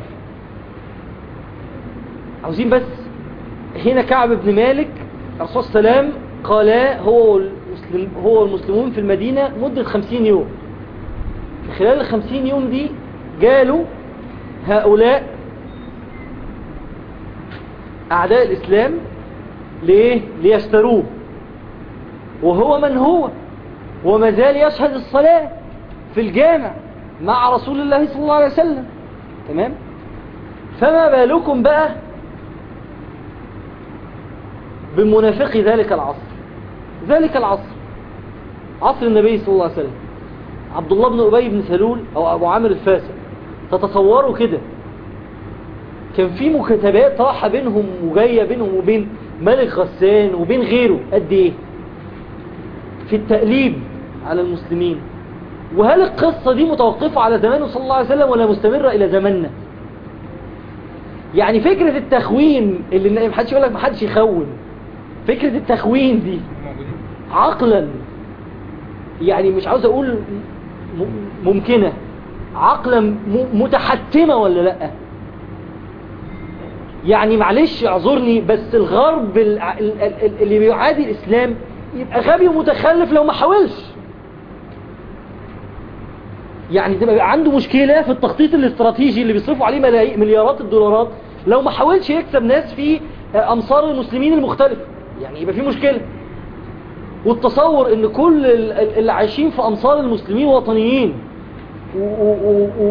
عاوزين بس هنا كعب بن مالك الرسول صلى الله عليه وسلم قال هو المسلم هو المسلمون في المدينة مدة خمسين يوم خلال الخمسين يوم دي جالوا هؤلاء أعداء الإسلام ليه؟ ليشتروه وهو من هو وما زال يشهد الصلاة في الجامع مع رسول الله صلى الله عليه وسلم تمام فما بالكم بقى بمنافقي ذلك العصر ذلك العصر عصر النبي صلى الله عليه وسلم عبد الله بن أبي بن سلول أو أبو عامر الفاسق تتصوروا كده كان في مكاتبات راحة بينهم وجاية بينهم وبين ملك غسان وبين غيره قد ايه في التقليب على المسلمين وهل القصة دي متوقفة على زمانه صلى الله عليه وسلم ولا مستمرة إلى زماننا يعني فكرة التخوين اللي محدش يقول لك محدش يخون فكرة التخوين دي موجودين عقلا يعني مش عاوز اقول م- ممكنة عقلا م- متحتمة ولا لا يعني معلش اعذرني بس الغرب ال- ال- ال- اللي بيعادي الاسلام يبقى غبي ومتخلف لو ما حاولش يعني تبقى عنده مشكلة في التخطيط الاستراتيجي اللي بيصرفوا عليه ملايين مليارات الدولارات لو ما حاولش يكسب ناس في امصار المسلمين المختلفة يعني يبقى في مشكلة والتصور ان كل ال- ال- اللي عايشين في امصار المسلمين وطنيين و و و و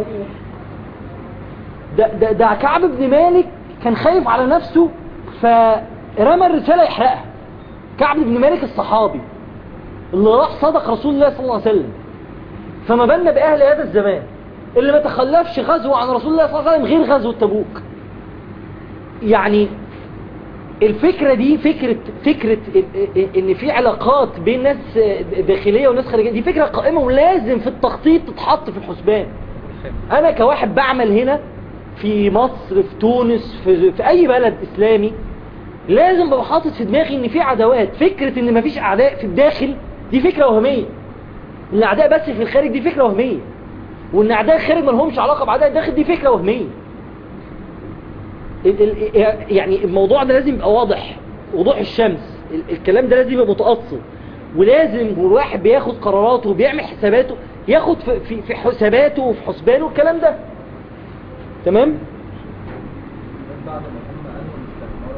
ده, ده, ده كعب بن مالك كان خايف على نفسه فرمى الرسالة يحرقها كعب بن مالك الصحابي اللي راح صدق رسول الله صلى الله عليه وسلم فما بالنا بأهل هذا الزمان اللي ما تخلفش غزو عن رسول الله صلى الله عليه وسلم غير غزو تبوك يعني الفكرة دي فكرة فكرة ان في علاقات بين ناس داخلية وناس خارجية دي فكرة قائمة ولازم في التخطيط تتحط في الحسبان انا كواحد بعمل هنا في مصر في تونس في, في اي بلد اسلامي لازم ببقى حاطط في دماغي ان في عداوات فكرة ان مفيش اعداء في الداخل دي فكرة وهمية ان الاعداء بس في الخارج دي فكرة وهمية وان اعداء الخارج ما لهمش علاقة باعداء الداخل دي فكرة وهمية ال- ال- يعني الموضوع ده لازم يبقى واضح وضوح الشمس ال- الكلام ده لازم يبقى متأصل ولازم والواحد بياخد قراراته وبيعمل حساباته ياخد في, في, في حساباته وفي حسبانه الكلام ده تمام بعد ما هم قالوا الاستعمار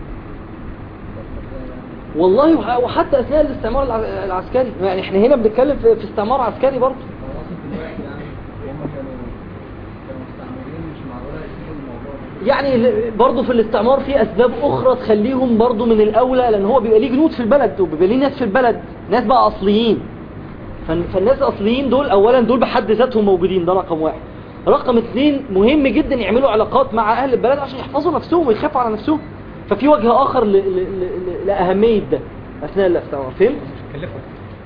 العسكري والله وح- وحتى اثناء الاستعمار الع- العسكري يعني احنا هنا بنتكلم في, في استعمار عسكري برضه هو اصلا دلوقتي يعني هم كانوا كانوا مستعمرين مش معقوله يسيبوا الموضوع ده يعني ال- برضه في الاستعمار في اسباب اخرى تخليهم برضه من الاولى لان هو بيبقى ليه جنود في البلد وبيبقى ليه ناس في البلد ناس بقى اصليين فن- فالناس الاصليين دول اولا دول بحد ذاتهم موجودين ده رقم واحد رقم اثنين مهم جدا يعملوا علاقات مع اهل البلد عشان يحفظوا نفسهم ويخافوا على نفسهم ففي وجه اخر ل... ل... ل... ل... لاهميه ده اثناء الاستعمار فهمت كلفوا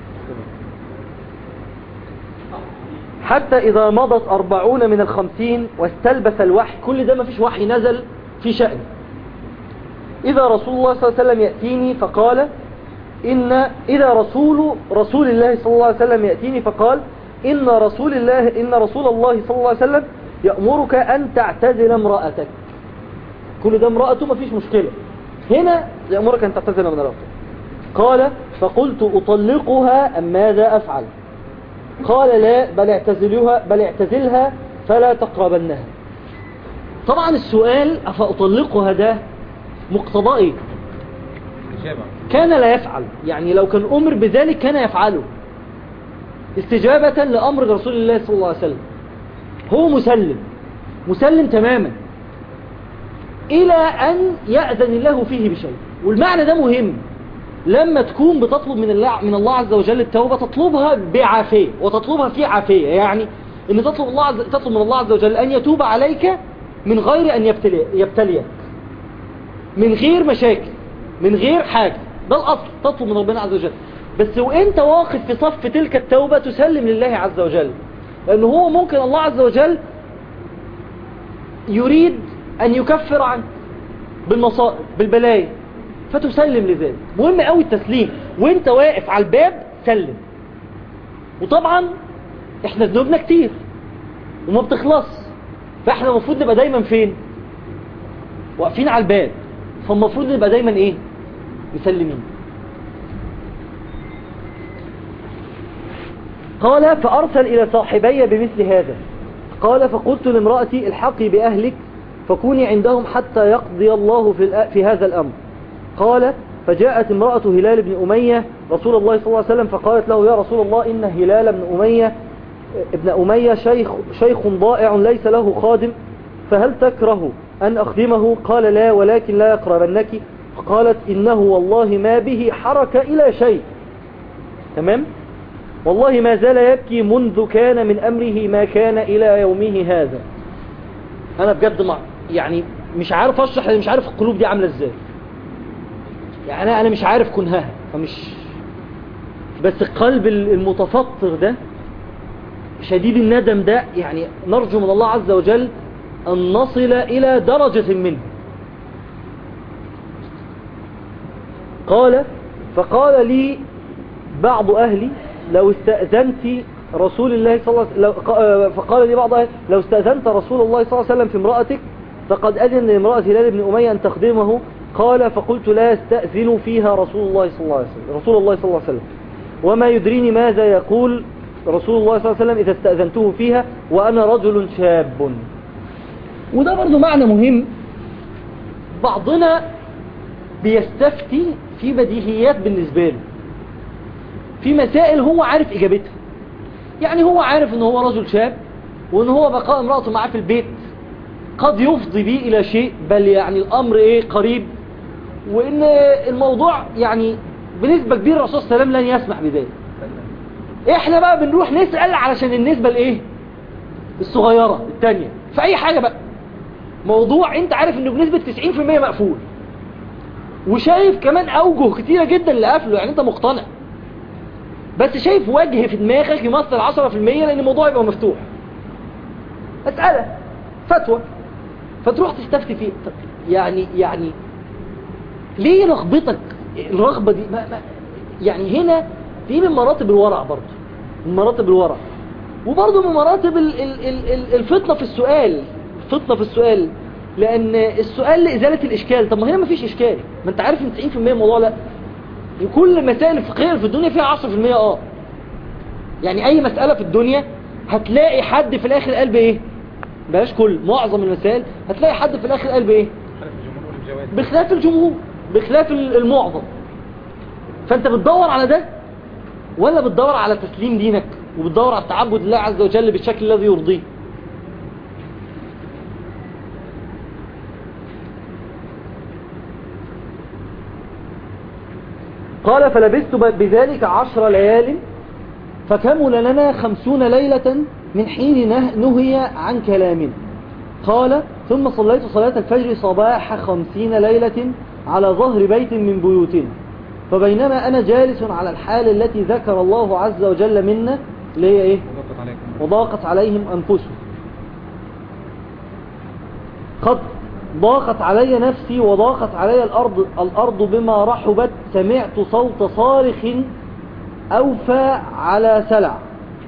حتى إذا مضت أربعون من الخمسين واستلبث الوحي كل ده ما فيش وحي نزل في شأن إذا رسول الله صلى الله عليه وسلم يأتيني فقال إن إذا رسول رسول الله صلى الله عليه وسلم يأتيني فقال إن رسول الله إن رسول الله صلى الله عليه وسلم يأمرك أن تعتزل امرأتك كل ده امرأته ما فيش مشكلة هنا يأمرك أن تعتزل امرأتك قال فقلت أطلقها أم ماذا أفعل قال لا بل اعتزلها بل اعتزلها فلا تقربنها طبعا السؤال أفأطلقها ده مقتضاه ايه إجابة كان لا يفعل يعني لو كان أمر بذلك كان يفعله استجابة لأمر رسول الله صلى الله عليه وسلم هو مسلم مسلم تماما إلى أن يأذن الله فيه بشيء والمعنى ده مهم لما تكون بتطلب من الله من الله عز وجل التوبة تطلبها بعافية وتطلبها في عافية يعني ان تطلب الله عز تطلب من الله عز وجل ان يتوب عليك من غير ان يبتلي يبتليك من غير مشاكل من غير حاجة ده الأصل تطلب من ربنا عز وجل بس وانت واقف في صف تلك التوبة تسلم لله عز وجل لأنه هو ممكن الله عز وجل يريد أن يكفر عنك بالمصائب بالبلايا فتسلم لذلك مهم قوي التسليم وانت واقف على الباب سلم وطبعا احنا ذنوبنا كتير وما بتخلص فاحنا المفروض نبقى دايما فين واقفين على الباب فالمفروض نبقى دايما ايه مسلمين قال فأرسل إلى صاحبي بمثل هذا قال فقلت لامرأتي الحقي بأهلك فكوني عندهم حتى يقضي الله في, الأ- في هذا الأمر قال فجاءت امرأة هلال بن أمية رسول الله صلى الله عليه وسلم فقالت له يا رسول الله إن هلال بن أمية ابن أمية شيخ, شيخ ضائع ليس له خادم فهل تكره أن أخدمه قال لا ولكن لا يقربنك قالت إنه والله ما به حرك إلى شيء تمام والله ما زال يبكي منذ كان من أمره ما كان إلى يومه هذا أنا بجد مع يعني مش عارف أشرح لأن مش عارف القلوب دي عاملة إزاي يعني أنا أنا مش عارف كنهها فمش بس القلب المتفطر ده شديد الندم ده يعني نرجو من الله عز وجل أن نصل إلى درجة منه قال فقال لي بعض أهلي لو استأذنت رسول الله صلى الله عليه وسلم لو- ق- فقال لي بعض أهلي لو استأذنت رسول الله صلى الله عليه وسلم في امرأتك فقد أذن لامرأة هلال بن أمية أن تخدمه قال فقلت لا يستأذن فيها رسول الله صلى الله عليه وسلم رسول الله صلى الله عليه وسلم وما يدريني ماذا يقول رسول الله صلى الله عليه وسلم إذا استأذنته فيها وأنا رجل شاب وده برضو معنى مهم بعضنا بيستفتي في بديهيات بالنسبة له في مسائل هو عارف إجابتها يعني هو عارف ان هو رجل شاب وان هو بقاء امرأته معاه في البيت قد يفضي به الى شيء بل يعني الامر ايه قريب وان الموضوع يعني بنسبة كبيرة الرسول صلى الله عليه وسلم لن يسمح بذلك احنا بقى بنروح نسأل علشان النسبة الايه الصغيرة التانية في اي حاجة بقى موضوع انت عارف انه بنسبة 90% مقفول وشايف كمان اوجه كتيرة جدا لقفله يعني انت مقتنع بس شايف وجه في دماغك يمثل 10% لان الموضوع يبقى مفتوح مسألة فتوى فتروح تستفتي فيه طب يعني يعني ليه رغبتك الرغبة دي ما ما يعني هنا دي من مراتب الورع برضه من مراتب الورع وبرضه من مراتب ال ال ال ال الفطنة في السؤال الفطنة في السؤال لأن السؤال لإزالة الإشكال طب ما هنا مفيش إشكال ما أنت عارف إن 90% من الموضوع لا كل مسائل الفقهية في الدنيا فيها 10% اه يعني أي مسألة في الدنيا هتلاقي حد في الآخر قال بإيه بلاش كل معظم المسائل هتلاقي حد في الآخر قال بإيه خلف الجمهور الجواز بخلاف الجمهور بخلاف المعظم فانت بتدور على ده ولا بتدور على تسليم دينك وبتدور على التعبد لله عز وجل بالشكل الذي يرضيه قال فلبثت بذلك عشر ليال فكمل لنا خمسون ليلة من حين نه- نهي عن كلامنا قال ثم صليت صلاة الفجر صباح خمسين ليلة على ظهر بيت من بيوتنا فبينما أنا جالس على الحال التي ذكر الله عز وجل منا اللي هي إيه وضغط عليكم وضاقت عليهم أنفسهم قد ضاقت علي نفسي وضاقت علي الأرض, الأرض بما رحبت سمعت صوت صارخ أوفى على سلع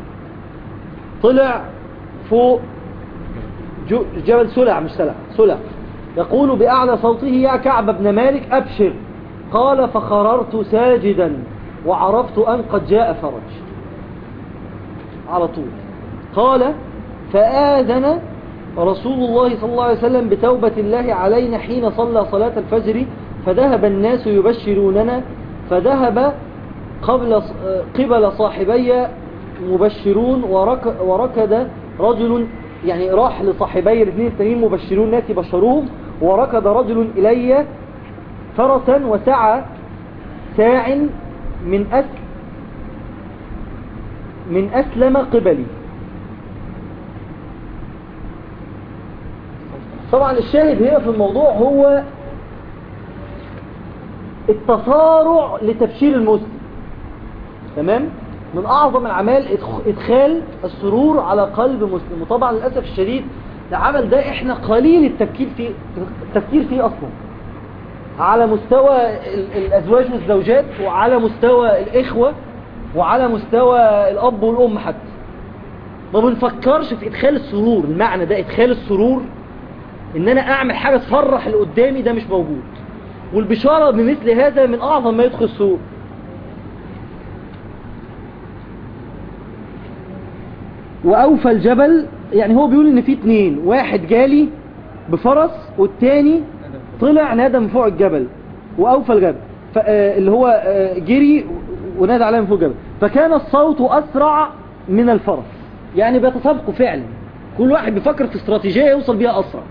طلع فوق جو- جبل سلع مش سلع سلع يقول بأعلى صوته يا كعب بن مالك أبشر قال فخررت ساجدا وعرفت أن قد جاء فرج على طول قال فآذن رسول الله صلى الله عليه وسلم بتوبة الله علينا حين صلى صلاة الفجر فذهب الناس يبشروننا فذهب قبل قبل صاحبي مبشرون ورك وركد رجل يعني راح لصاحبي الاثنين التانيين مبشرون ناس يبشروهم وركض رجل إلي فرسا وسعى ساع من أسل من أسلم قبلي طبعا الشاهد هنا في الموضوع هو التصارع لتبشير المسلم تمام من أعظم الأعمال إدخ- إدخال السرور على قلب مسلم وطبعا للأسف الشديد العمل ده إحنا قليل التفكير فيه التفكير فيه أصلا على مستوى ال- الأزواج والزوجات وعلى مستوى الإخوة وعلى مستوى الأب والأم حتى ما بنفكرش في إدخال السرور المعنى ده إدخال السرور إن أنا أعمل حاجة تفرح اللي قدامي ده مش موجود والبشارة بمثل هذا من أعظم ما يدخل السرور وأوفى الجبل يعني هو بيقول إن في اتنين واحد جالي بفرس والتاني طلع نادى من فوق الجبل وأوفى الجبل ف- آه، اللي هو آه، جري ونادى عليه من فوق الجبل فكان الصوت أسرع من الفرس يعني بيتسابقوا فعلا كل واحد بيفكر في استراتيجية يوصل بيها أسرع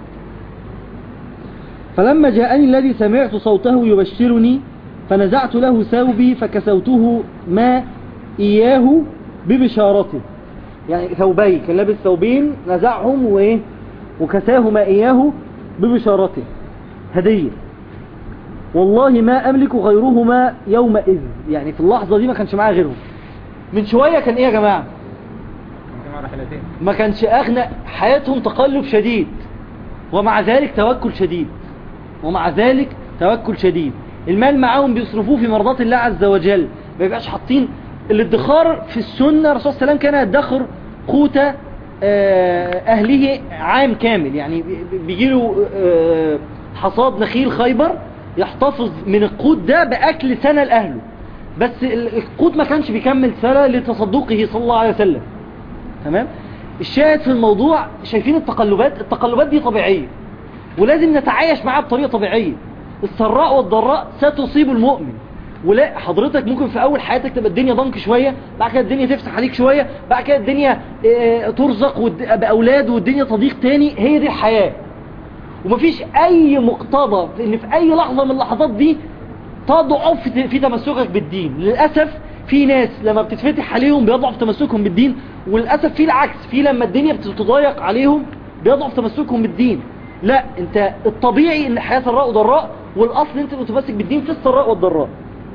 فلما جاءني الذي سمعت صوته يبشرني فنزعت له ثوبي فكسوته ما إياه ببشارته يعني ثوبي كان لابس ثوبين نزعهم وإيه وكساه ما إياه ببشارته هدية والله ما أملك غيرهما يومئذ يعني في اللحظة دي ما كانش معايا غيرهم من شوية كان إيه يا جماعة كان معاه رحلتين ما كانش أغنى حياتهم تقلب شديد ومع ذلك توكل شديد ومع ذلك توكل شديد المال معاهم بيصرفوه في مرضات الله عز وجل ما يبقاش حاطين الادخار في السنة الرسول صلى الله عليه وسلم كان يدخر قوت آه، أهله عام كامل يعني بيجيله آه، حصاد نخيل خيبر يحتفظ من القوت ده بأكل سنة لأهله بس ال- القوت ما كانش بيكمل سنة لتصدقه صلى الله عليه وسلم تمام الشاهد في الموضوع شايفين التقلبات التقلبات دي طبيعية ولازم نتعايش معاها بطريقة طبيعية السراء والضراء ستصيب المؤمن ولا حضرتك ممكن في اول حياتك تبقى الدنيا ضنك شوية بعد كده الدنيا تفتح عليك شوية بعد كده الدنيا آه، ترزق والد- باولاد والدنيا تضيق تاني هي دي الحياة ومفيش اي مقتضى في ان في اي لحظة من اللحظات دي تضعف في- في تمسكك بالدين للأسف في ناس لما بتتفتح عليهم بيضعف تمسكهم بالدين وللأسف في العكس في لما الدنيا بتتضايق عليهم بيضعف تمسكهم بالدين لا انت الطبيعي ان الحياة سراء وضراء والاصل انت متمسك بالدين في السراء والضراء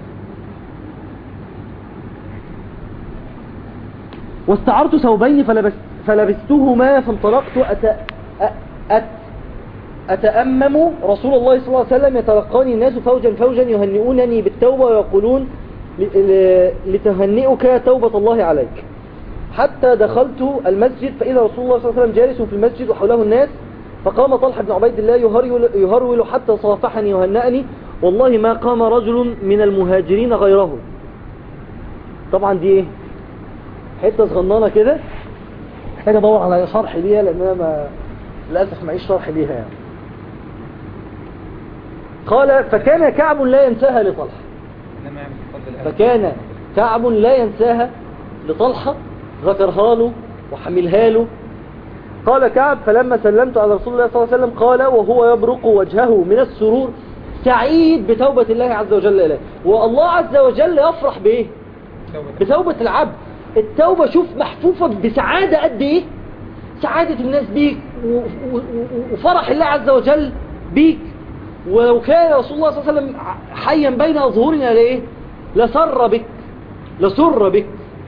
واستعرت ثوبين فلبس فلبستهما فانطلقت أت... أ... أت... أتأمم رسول الله صلى الله عليه وسلم يتلقاني الناس فوجا فوجا يهنئونني بالتوبة ويقولون ل- ل- لتهنئك توبة الله عليك حتى دخلت المسجد فإذا رسول الله صلى الله عليه وسلم جالس في المسجد وحوله الناس فقام طلحة بن عبيد الله يهرول, يهرول حتى صافحني وهنأني والله ما قام رجل من المهاجرين غيره طبعا دي ايه حتة صغننة كده محتاج ادور على شرح ليها لان انا ما للاسف معيش شرح ليها يعني قال فكان كعب لا ينساها لطلحة انما يعني بفضل الأهل. فكان كعب لا ينساها لطلحة ذكرها له وحملها له قال كعب فلما سلمت على رسول الله صلى الله عليه وسلم قال وهو يبرق وجهه من السرور سعيد بتوبة الله عز وجل إليه والله عز وجل يفرح بإيه توبة. بتوبة العبد التوبة شوف محفوفة بسعادة قد ايه سعادة الناس بيك و- و- و- وفرح الله عز وجل بيك ولو كان رسول الله صلى الله عليه وسلم حيا بين أظهرنا لإيه لسر بك لسر بك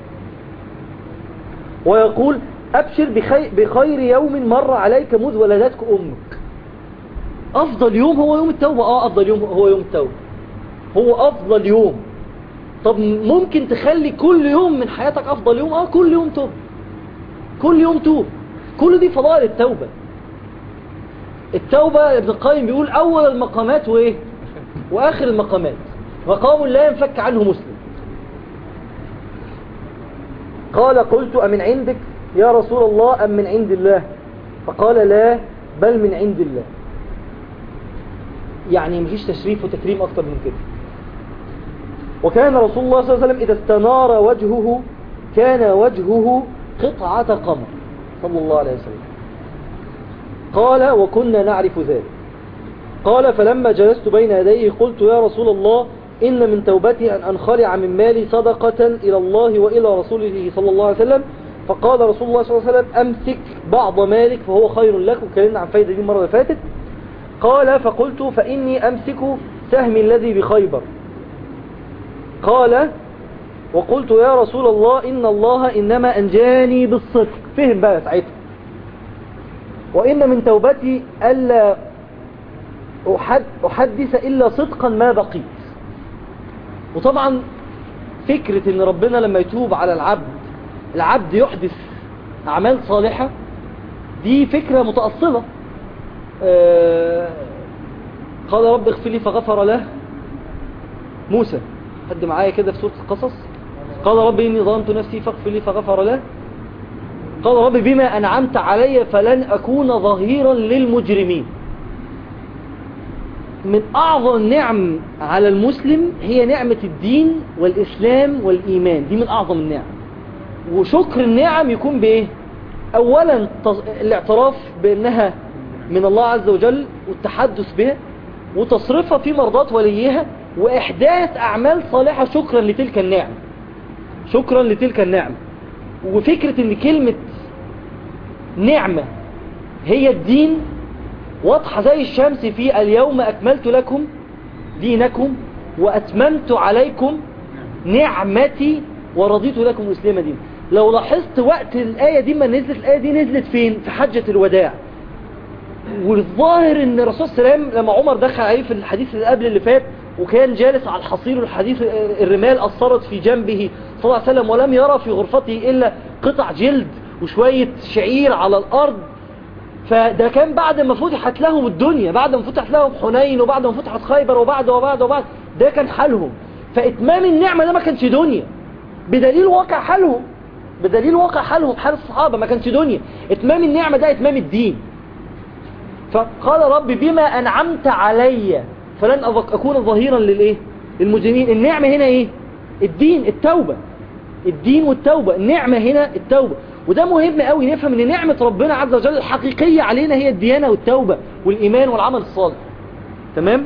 ويقول أبشر بخير, بخير يوم مر عليك مذ ولدتك أمك أفضل يوم هو يوم التوبة آه أفضل يوم هو يوم التوبة هو أفضل يوم طب ممكن تخلي كل يوم من حياتك أفضل يوم آه كل يوم توب كل يوم توب كل دي فضائل التوبة التوبة ابن القيم بيقول أول المقامات وإيه وآخر المقامات مقام لا ينفك عنه مسلم قال قلت أمن عندك يا رسول الله أم من عند الله فقال لا بل من عند الله يعني مفيش تشريف وتكريم أكتر من كده وكان رسول الله صلى الله عليه وسلم إذا استنار وجهه كان وجهه قطعة قمر صلى الله عليه وسلم قال وكنا نعرف ذلك قال فلما جلست بين يديه قلت يا رسول الله إن من توبتي أن أنخلع من مالي صدقة إلى الله وإلى رسوله صلى الله عليه وسلم فقال رسول الله صلى الله عليه وسلم أمسك بعض مالك فهو خير لك وكلمنا عن فايدة دي المرة اللي فاتت قال فقلت فإني أمسك سهمي الذي بخيبر قال وقلت يا رسول الله إن الله إنما أنجاني بالصدق فهم بقى ساعتها وإن من توبتي ألا أحد أحدث إلا صدقا ما بقيت وطبعا فكرة ان ربنا لما يتوب على العبد العبد يحدث أعمال صالحة دي فكرة متأصلة آه، قال رب اغفر لي فغفر له موسى حد معايا كده في سورة القصص قال رب إني ظلمت نفسي فاغفر لي فغفر له قال رب بما أنعمت علي فلن أكون ظهيرا للمجرمين من أعظم النعم على المسلم هي نعمة الدين والإسلام والإيمان دي من أعظم النعم وشكر النعم يكون بإيه أولا تص- الاعتراف بأنها من الله عز وجل والتحدث بها وتصرفها في مرضات وليها وإحداث أعمال صالحة شكرا لتلك النعم شكرا لتلك النعم وفكرة ان كلمة نعمة هي الدين واضحة زي الشمس في اليوم أكملت لكم دينكم وأتممت عليكم نعمتي ورضيت لكم الإسلام دين لو لاحظت وقت الآية دي ما نزلت الآية دي نزلت فين في حجة الوداع والظاهر ان الرسول صلى الله عليه وسلم لما عمر دخل عليه في الحديث اللي قبل اللي فات وكان جالس على الحصير والحديث الرمال أثرت في جنبه صلى الله عليه وسلم ولم يرى في غرفته إلا قطع جلد وشوية شعير على الأرض فده كان بعد ما فتحت لهم الدنيا بعد ما فتحت لهم حنين وبعد ما فتحت خيبر وبعد وبعد وبعد ده كان حالهم فإتمام النعمة ده ما كانش دنيا بدليل واقع حالهم بدليل واقع حالهم حال الصحابة ما كانش دنيا إتمام النعمة ده إتمام الدين فقال رب بما أنعمت علي فلن أظك- أكون ظهيرا للإيه للمجرمين النعمة هنا إيه الدين التوبة الدين والتوبة النعمة هنا التوبة وده مهم قوي نفهم ان نعمة ربنا عز وجل الحقيقية علينا هي الديانة والتوبة والإيمان والعمل الصالح تمام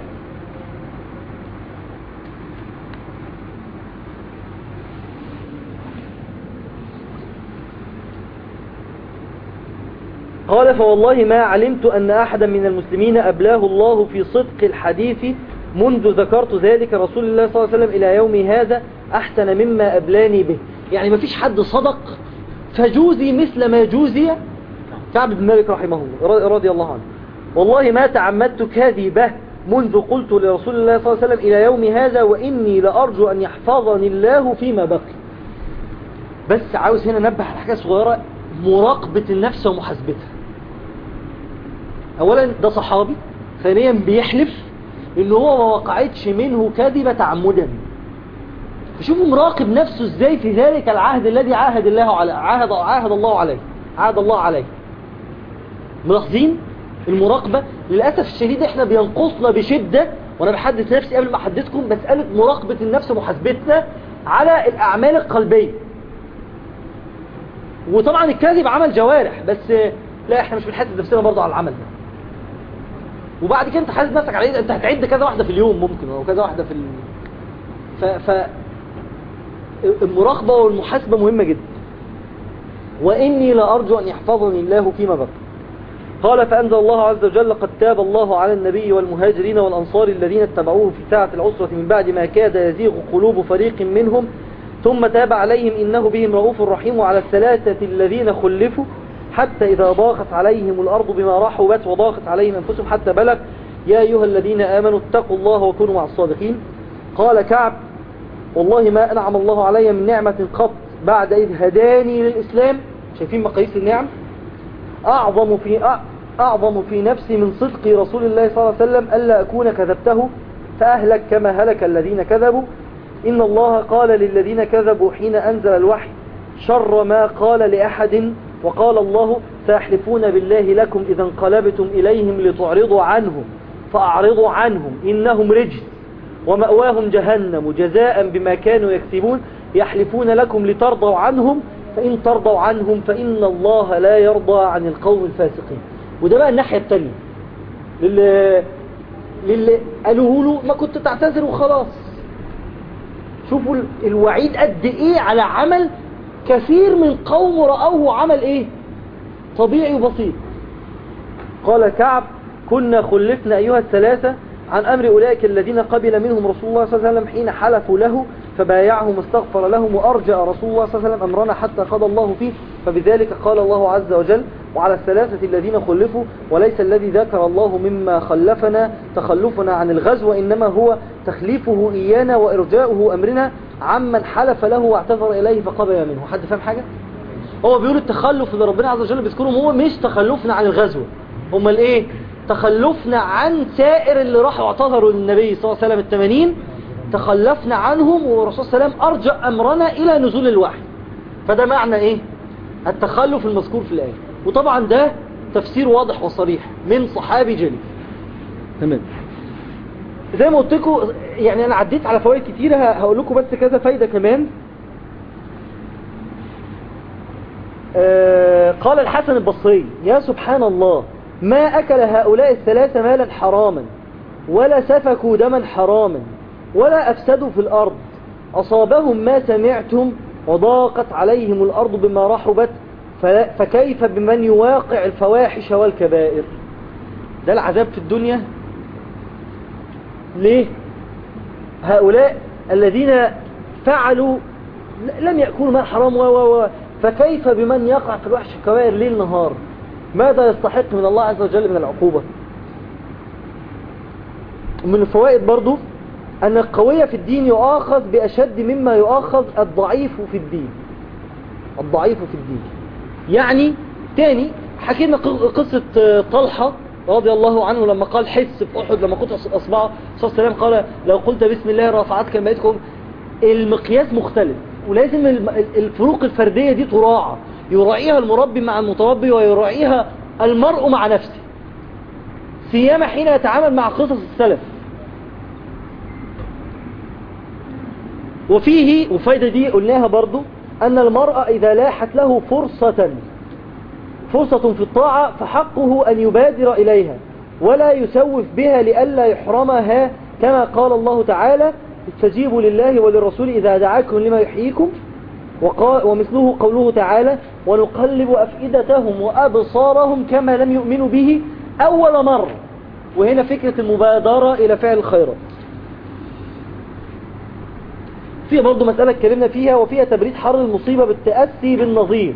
قال فوالله ما علمت أن أحدا من المسلمين أبلاه الله في صدق الحديث منذ ذكرت ذلك رسول الله صلى الله عليه وسلم إلى يوم هذا أحسن مما أبلاني به يعني ما فيش حد صدق فجوزي مثل ما جوزي كعب بن مالك رحمه الله رضي الله عنه والله ما تعمدت كذبه منذ قلت لرسول الله صلى الله عليه وسلم إلى يوم هذا وإني لأرجو أن يحفظني الله فيما بقي بس عاوز هنا نبه على حاجة صغيرة مراقبة النفس ومحاسبتها اولا ده صحابي ثانيا بيحلف ان هو ما وقعتش منه كذبة تعمدا فشوفوا مراقب نفسه ازاي في ذلك العهد الذي عاهد الله على عاهد عاهد الله عليه عاهد الله عليه ملاحظين المراقبة للأسف الشديد احنا بينقصنا بشدة وانا بحدث نفسي قبل ما احدثكم مسألة مراقبة النفس ومحاسبتنا على الأعمال القلبية وطبعا الكذب عمل جوارح بس لا احنا مش بنحاسب نفسنا برضه على العمل ده وبعد كده انت حاسب نفسك على ايه انت هتعد كذا واحده في اليوم ممكن او كذا واحده في ال... ف... ف المراقبه والمحاسبه مهمه جدا واني لارجو ان يحفظني الله فيما بقي قال فأنزل الله عز وجل قد تاب الله على النبي والمهاجرين والأنصار الذين اتبعوه في ساعة العسرة من بعد ما كاد يزيغ قلوب فريق منهم ثم تاب عليهم إنه بهم رؤوف رحيم وعلى الثلاثة الذين خلفوا حتى إذا ضاقت عليهم الأرض بما رحبت وضاقت عليهم أنفسهم حتى بلغ يا أيها الذين آمنوا اتقوا الله وكونوا مع الصادقين قال كعب والله ما أنعم الله علي من نعمة قط بعد إذ هداني للإسلام شايفين مقاييس النعم أعظم في أعظم في نفسي من صدق رسول الله صلى الله عليه وسلم ألا أكون كذبته فأهلك كما هلك الذين كذبوا إن الله قال للذين كذبوا حين أنزل الوحي شر ما قال لأحد وقال الله سيحلفون بالله لكم إذا انقلبتم إليهم لتعرضوا عنهم فأعرضوا عنهم إنهم رجس ومأواهم جهنم جزاء بما كانوا يكسبون يحلفون لكم لترضوا عنهم فإن ترضوا عنهم فإن الله لا يرضى عن القوم الفاسقين وده بقى الناحية التانية للي, للي قالوه له ما كنت تعتذر وخلاص شوفوا الوعيد قد ايه على عمل كثير من قوم رأوه عمل ايه طبيعي وبسيط قال كعب كنا خلفنا ايها الثلاثة عن امر اولئك الذين قبل منهم رسول الله صلى الله عليه وسلم حين حلفوا له فبايعهم واستغفر لهم وارجأ رسول الله صلى الله عليه وسلم امرنا حتى قضى الله فيه فبذلك قال الله عز وجل وعلى الثلاثة الذين خلفوا وليس الذي ذكر الله مما خلفنا تخلفنا عن الغزو إنما هو تخليفه إيانا وإرجاؤه أمرنا عمن حلف له واعتذر إليه فقبل منه حد فاهم حاجة؟ هو بيقول التخلف اللي ربنا عز وجل بيذكرهم هو مش تخلفنا عن الغزو هم الايه تخلفنا عن سائر اللي راحوا اعتذروا للنبي صلى الله عليه وسلم التمانين تخلفنا عنهم والرسول صلى الله عليه وسلم أرجأ أمرنا إلى نزول الوحي فده معنى إيه التخلف المذكور في الآية وطبعا ده تفسير واضح وصريح من صحابي جليل تمام زي ما قلت لكم يعني انا عديت على فوائد كتيره ه- هقول لكم بس كذا فايده كمان آه، قال الحسن البصري يا سبحان الله ما أكل هؤلاء الثلاثة مالا حراما ولا سفكوا دما حراما ولا أفسدوا في الأرض أصابهم ما سمعتم وضاقت عليهم الأرض بما رحبت فلا- فكيف بمن يواقع الفواحش والكبائر ده العذاب في الدنيا ليه هؤلاء الذين فعلوا ل- لم يأكلوا مال حرام و و و فكيف بمن يقع في الوحش الكبائر ليل نهار ماذا يستحق من الله عز وجل من العقوبة ومن الفوائد برضو أن القوي في الدين يؤاخذ بأشد مما يؤاخذ الضعيف في الدين الضعيف في الدين يعني تاني حكينا ق- قصة آه، طلحة رضي الله عنه لما قال حس في أحد لما قطع أصبعه صلى الله عليه وسلم قال لو قلت بسم الله رفعتك المائتكم المقياس مختلف ولازم الم- الفروق الفردية دي تراعى يراعيها المربي مع المتربي ويراعيها المرء مع نفسه سيما حين يتعامل مع قصص السلف وفيه وفايدة دي قلناها برضو أن المرأة إذا لاحت له فرصة فرصة في الطاعة فحقه أن يبادر إليها ولا يسوف بها لئلا يحرمها كما قال الله تعالى استجيبوا لله وللرسول إذا دعاكم لما يحييكم وقال ومثله قوله تعالى ونقلب أفئدتهم وأبصارهم كما لم يؤمنوا به أول مرة وهنا فكرة المبادرة إلى فعل الخيرات فيها برضو مسألة اتكلمنا فيها وفيها تبريد حر المصيبة بالتأسي بالنظير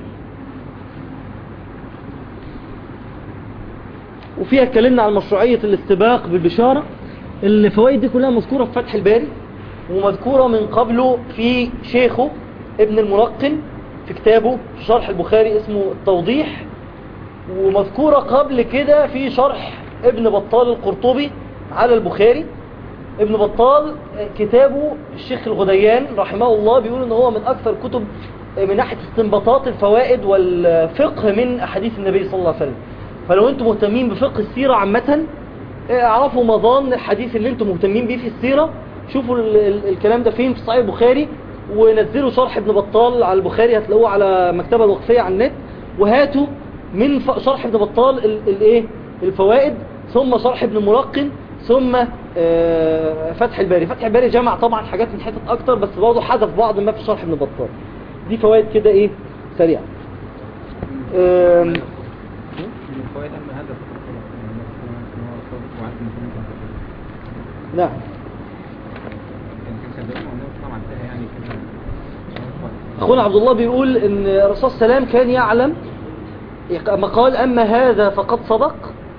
وفيها اتكلمنا عن مشروعية الاستباق بالبشارة الفوائد دي كلها مذكورة في فتح الباري ومذكورة من قبله في شيخه ابن الملقن في كتابه في شرح البخاري اسمه التوضيح ومذكورة قبل كده في شرح ابن بطال القرطبي على البخاري ابن بطال كتابه الشيخ الغديان رحمه الله بيقول ان هو من اكثر كتب من ناحية استنباطات الفوائد والفقه من احاديث النبي صلى الله عليه وسلم فلو انتم مهتمين بفقه السيرة عامة اعرفوا مظان الحديث اللي انتم مهتمين بيه في السيرة شوفوا ال ال الكلام ده فين في صحيح البخاري ونزلوا شرح ابن بطال على البخاري هتلاقوه على مكتبة الوقفية على النت وهاتوا من ف- شرح ابن بطال ال- الايه الفوائد ثم شرح ابن ملقن ثم آه، فتح الباري فتح الباري جمع طبعا حاجات من حتت اكتر بس برضه حذف بعض ما في شرح ابن بطال دي فوائد كده ايه سريعه آم، من الفوائد أما هذا فقط خلاص يعني الناس إن هو صادق وعارف إن كل كان نعم يمكن كان بيقول موضوع طبعا انتهى يعني كده اخونا عبد الله بيقول ان الرسول صلى الله عليه وسلم كان يعلم ما قال اما هذا فقد صدق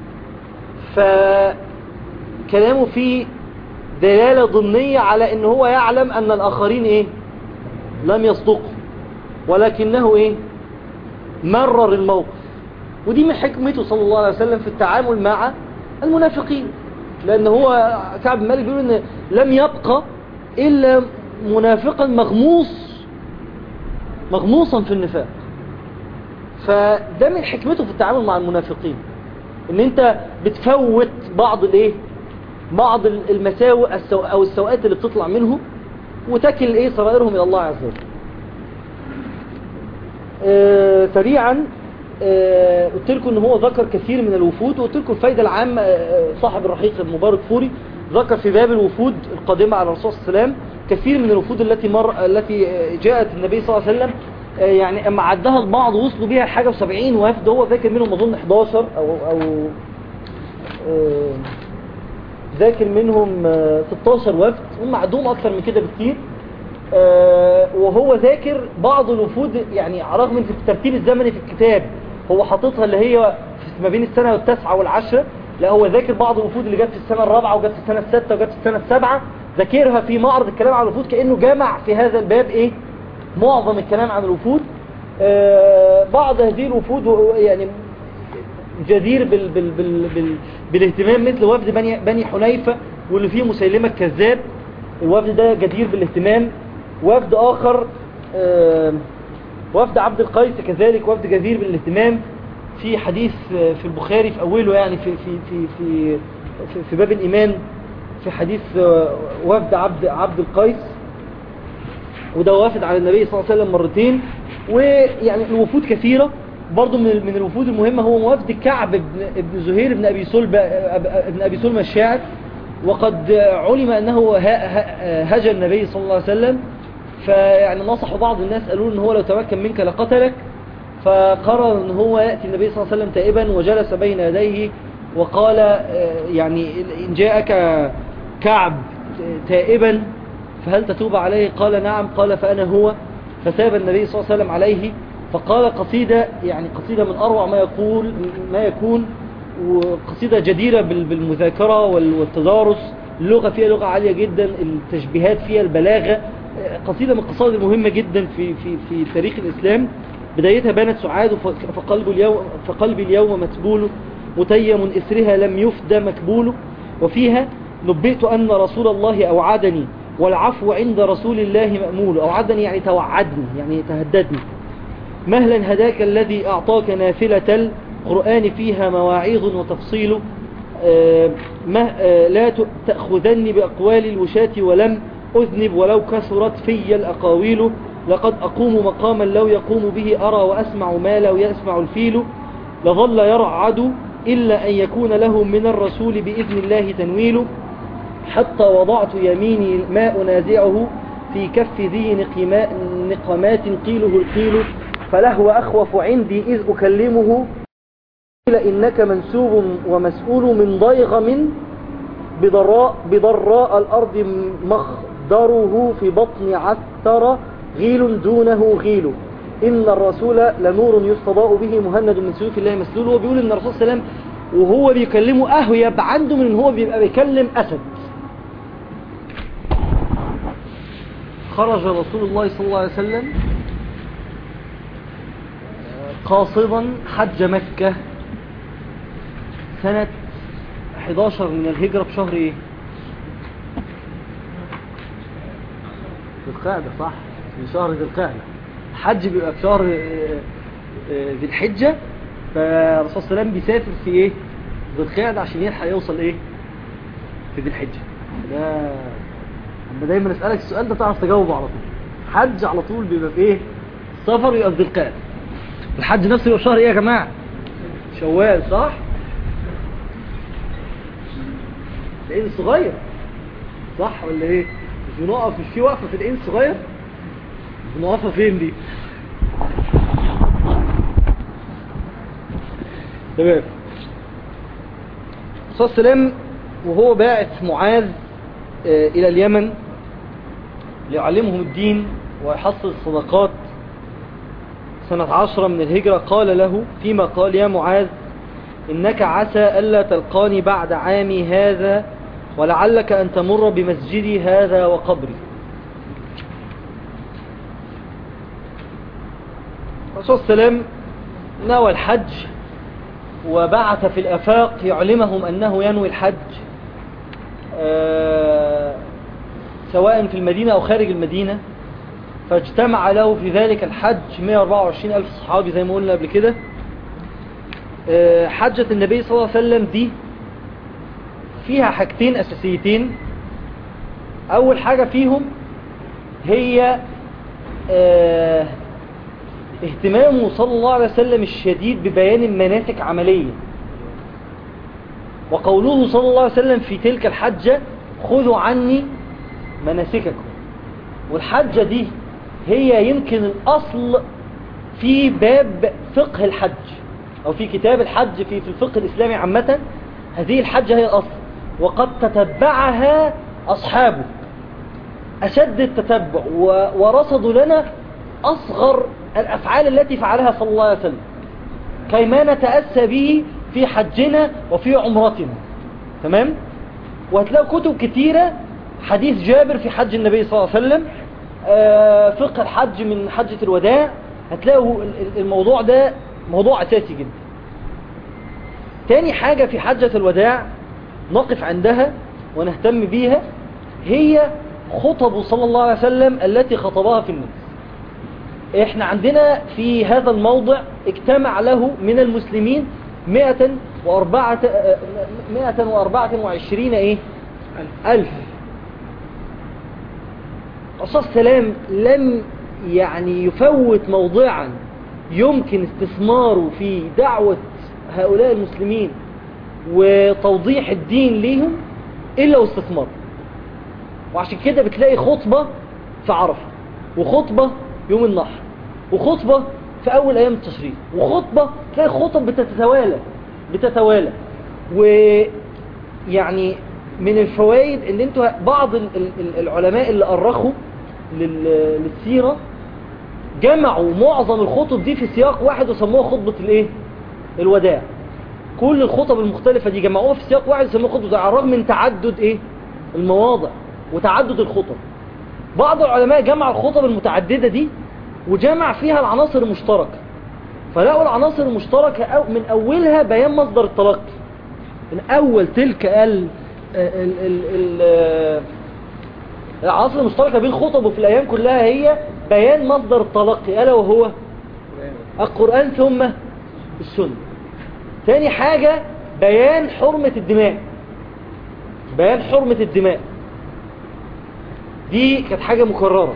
فكلامه فيه دلالة ضمنية على ان هو يعلم ان الاخرين ايه لم يصدقوا ولكنه ايه مرر الموقف ودي من حكمته صلى الله عليه وسلم في التعامل مع المنافقين لان هو كعب بن مالك بيقول ان لم يبقى الا منافقا مغموس مغموصا في النفاق فده من حكمته في التعامل مع المنافقين ان انت بتفوت بعض الايه بعض المساوئ السو- او السوءات اللي بتطلع منهم وتكل ايه سرائرهم الى الله عز وجل آه سريعا آه قلت لكم ان هو ذكر كثير من الوفود وقلت لكم الفايده العامه آه صاحب الرحيق المبارك فوري ذكر في باب الوفود القادمه على الرسول صلى الله عليه وسلم كثير من الوفود التي مر التي آه، جاءت النبي صلى الله عليه وسلم آه، يعني اما عدها البعض وصلوا بيها حاجه و70 وفد هو فاكر منهم اظن 11 او او آه، ذاكر منهم آه، 16 وفد هم عندهم اكثر من كده بكتير آه، وهو ذاكر بعض الوفود يعني على الرغم من في الترتيب الزمني في الكتاب هو حاططها اللي هي في ما بين السنة والتاسعة والعشرة لا هو ذاكر بعض الوفود اللي جت في السنة الرابعة وجت في السنة الستة وجت في السنة السابعة ذاكرها في معرض الكلام عن الوفود كأنه جمع في هذا الباب ايه معظم الكلام عن الوفود آه، بعض هذه الوفود و- يعني جدير بال بال بال بال بالاهتمام مثل وفد بني, بني حنيفة واللي فيه مسيلمة الكذاب الوفد ده جدير بالاهتمام وفد آخر آه، وفد عبد القيس كذلك وفد جدير بالاهتمام في حديث في البخاري في أوله يعني في في في في في, في باب الإيمان في حديث وفد عبد عبد القيس وده وافد على النبي صلى الله عليه وسلم مرتين ويعني الوفود كثيرة برضو من من الوفود المهمة هو وفد كعب بن, ابن زهير بن أبي سلمة ابن أبي سلمة الشاعر وقد علم أنه هجى النبي صلى الله عليه وسلم فيعني نصحوا بعض الناس قالوا ان هو لو تمكن منك لقتلك فقرر ان هو يأتي النبي صلى الله عليه وسلم تائبا وجلس بين يديه وقال يعني إن جاءك كعب تائبا فهل تتوب عليه قال نعم قال فأنا هو فتاب النبي صلى الله عليه وسلم عليه فقال قصيدة يعني قصيدة من أروع ما يقول ما يكون وقصيدة جديرة بالمذاكرة والتدارس اللغة فيها لغة عالية جدا التشبيهات فيها البلاغة قصيدة من القصائد المهمة جدا في, في, في تاريخ الإسلام بدايتها بانت سعاد فقلب اليوم فقلبي اليوم متبول متيم إثرها لم يفدى مكبول وفيها نبئت أن رسول الله أوعدني والعفو عند رسول الله مأمول أوعدني يعني توعدني يعني تهددني مهلا هداك الذي أعطاك نافلة القرآن فيها مواعيظ وتفصيل آه آه لا تأخذني بأقوال الوشاة ولم أذنب ولو كثرت في الأقاويل لقد أقوم مقاما لو يقوم به أرى وأسمع ما لو يسمع الفيل لظل يرعد إلا أن يكون له من الرسول بإذن الله تنويل حتى وضعت يميني ما أنازعه في كف ذي نقمات قيله القيل فلهو أخوف عندي إذ أكلمه قيل إنك منسوب ومسؤول من ضيغم بضراء, بضراء الأرض مخدره في بطن عثر غيل دونه غيل إن الرسول لنور يستضاء به مهند من سيوف الله مسلول هو بيقول إن الرسول صلى الله عليه وسلم وهو بيكلمه أهوية عنده من إن هو بيبقى بيكلم أسد خرج رسول الله صلى الله عليه وسلم قاصدا حج مكة سنة 11 من الهجرة بشهر ايه ذي القعدة صح في شهر ذي القعدة الحج بيبقى في شهر ذي الحجة فالرسول صلى الله عليه وسلم بيسافر في ايه ذي القعدة عشان يلحق يوصل ايه في ذي الحجة ده اما دايما اسألك السؤال ده تعرف تجاوبه على طول حج على طول بيبقى في ايه السفر يبقى في ذي القعدة الحج نفسه يبقى في شهر ايه يا جماعة شوال صح العين الصغير صح ولا ايه مش بنقف مش في وقفه في العين الصغير بنقفها فين دي تمام الرسول صلى الله عليه وسلم وهو باعث معاذ آه الى اليمن ليعلمهم الدين ويحصل الصدقات سنة عشرة من الهجرة قال له فيما قال يا معاذ إنك عسى ألا تلقاني بعد عامي هذا ولعلك أن تمر بمسجدي هذا وقبري الرسول صلى الله عليه وسلم نوى الحج وبعث في الأفاق يعلمهم أنه ينوي الحج آه سواء في المدينة أو خارج المدينة فاجتمع له في ذلك الحج 124 ألف صحابي زي ما قلنا قبل كده آه حجة النبي صلى الله عليه وسلم دي فيها حاجتين أساسيتين أول حاجة فيهم هي اه اهتمامه صلى الله عليه وسلم الشديد ببيان المناسك عمليا وقوله صلى الله عليه وسلم في تلك الحجة خذوا عني مناسككم والحجة دي هي يمكن الأصل في باب فقه الحج أو في كتاب الحج في, في الفقه الإسلامي عامة هذه الحجة هي الأصل وقد تتبعها أصحابه أشد التتبع ورصدوا لنا أصغر الأفعال التي فعلها صلى الله عليه وسلم كيما نتأسى به في حجنا وفي عمرتنا تمام وهتلاقوا كتب كتيرة حديث جابر في حج النبي صلى الله عليه وسلم فقه الحج من حجة الوداع هتلاقوا الموضوع ده موضوع أساسي جدا تاني حاجة في حجة الوداع نقف عندها ونهتم بيها هي خطب صلى الله عليه وسلم التي خطبها في الناس احنا عندنا في هذا الموضع اجتمع له من المسلمين 104 124 ايه ألف الرسول صلى الله عليه وسلم لم يعني يفوت موضعا يمكن استثماره في دعوة هؤلاء المسلمين وتوضيح الدين ليهم إلا واستثمار وعشان كده بتلاقي خطبة في عرفة وخطبة يوم النحر وخطبة في أول أيام التشريق وخطبة تلاقي خطب بتتوالى بتتوالى ويعني من الفوائد ان انتوا بعض ال- ال- العلماء اللي أرخوا لل- للسيرة جمعوا معظم الخطب دي في سياق واحد وسموها خطبة الايه الوداع كل الخطب المختلفة دي جمعوها في سياق واحد وسموها خطبة الوداع على الرغم من تعدد ايه المواضع وتعدد الخطب بعض العلماء جمع الخطب المتعددة دي وجمع فيها العناصر المشتركة فلقوا العناصر المشتركة أو- من أولها بيان مصدر التلقي من أول تلك ال ال ال ال العناصر المشتركة بين الخطب وفي الأيام كلها هي بيان مصدر التلقي ألا وهو القرآن ثم السنة تاني حاجة بيان حرمة الدماء بيان حرمة الدماء دي كانت حاجة مكررة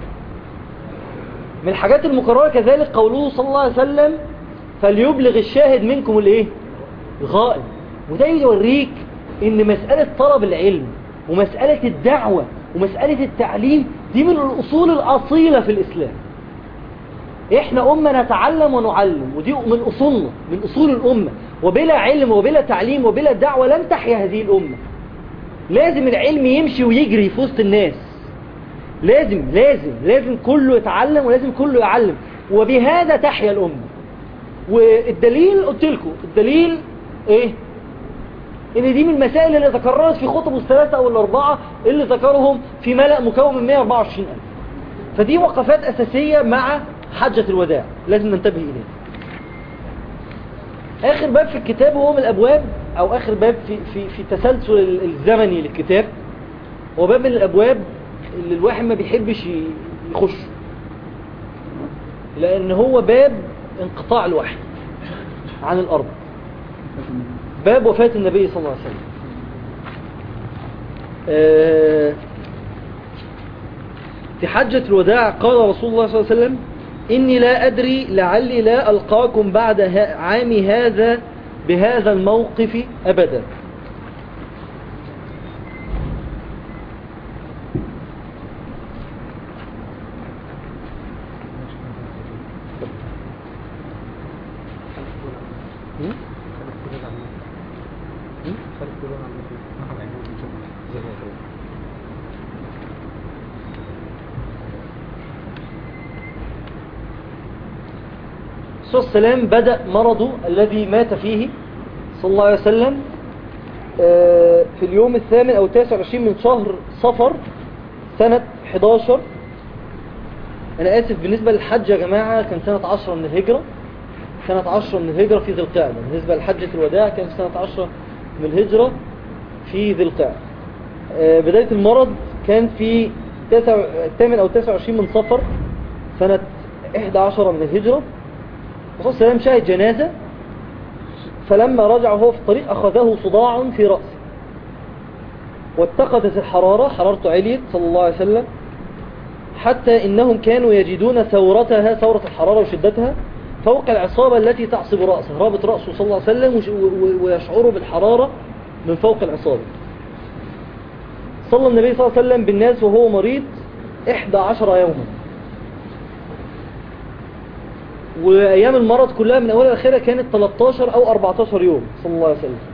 من الحاجات المكررة كذلك قوله صلى الله عليه وسلم فليبلغ الشاهد منكم الايه الغائب وده يوريك ان مسألة طلب العلم ومسألة الدعوة ومسألة التعليم دي من الأصول الأصيلة في الإسلام احنا أمة نتعلم ونعلم ودي من أصولنا من أصول الأمة وبلا علم وبلا تعليم وبلا دعوة لن تحيا هذه الأمة لازم العلم يمشي ويجري في وسط الناس لازم لازم لازم كله يتعلم ولازم كله يعلم وبهذا تحيا الأمة والدليل قلت لكم الدليل ايه ان دي من المسائل اللي تكررت في خطب الثلاثة او الاربعة اللي ذكرهم في ملأ مكون من 124 ألف فدي وقفات أساسية مع حجة الوداع لازم ننتبه إليها آخر باب في الكتاب هو من الأبواب أو آخر باب في, في, في تسلسل الزمني للكتاب هو باب من الأبواب اللي الواحد ما بيحبش ي- يخش لأن هو باب انقطاع الوحي عن الأرض باب وفاة النبي صلى الله عليه وسلم آه، في حجة الوداع قال رسول الله صلى الله عليه وسلم إني لا أدري لعلي لا ألقاكم بعد ها- عامي هذا بهذا الموقف أبدا هم؟ هم؟ الرسول صلى الله عليه وسلم بدأ مرضه الذي مات فيه صلى الله عليه وسلم آه، في اليوم الثامن أو التاسع والعشرين من شهر صفر سنة 11 أنا آسف بالنسبة للحج يا جماعة كان سنة 10 من الهجرة سنة 10 من الهجرة في ذي القعدة بالنسبة لحجة الوداع كان في سنة 10 من الهجرة في ذي القعدة آه، بداية المرض كان في تسع- الثامن أو 29 من صفر سنة 11 من الهجرة الرسول صلى الله عليه وسلم شاهد جنازة فلما رجع وهو في الطريق أخذه صداع في رأسه واتقدت الحرارة حرارته عليت صلى الله عليه وسلم حتى إنهم كانوا يجدون ثورتها ثورة الحرارة وشدتها فوق العصابة التي تعصب رأسه رابط رأسه صلى الله عليه وسلم وش- و- و- ويشعر بالحرارة من فوق العصابة صلى النبي صلى الله عليه وسلم بالناس وهو مريض 11 يوما وأيام المرض كلها من أولها لآخرها كانت 13 أو 14 يوم صلى الله عليه وسلم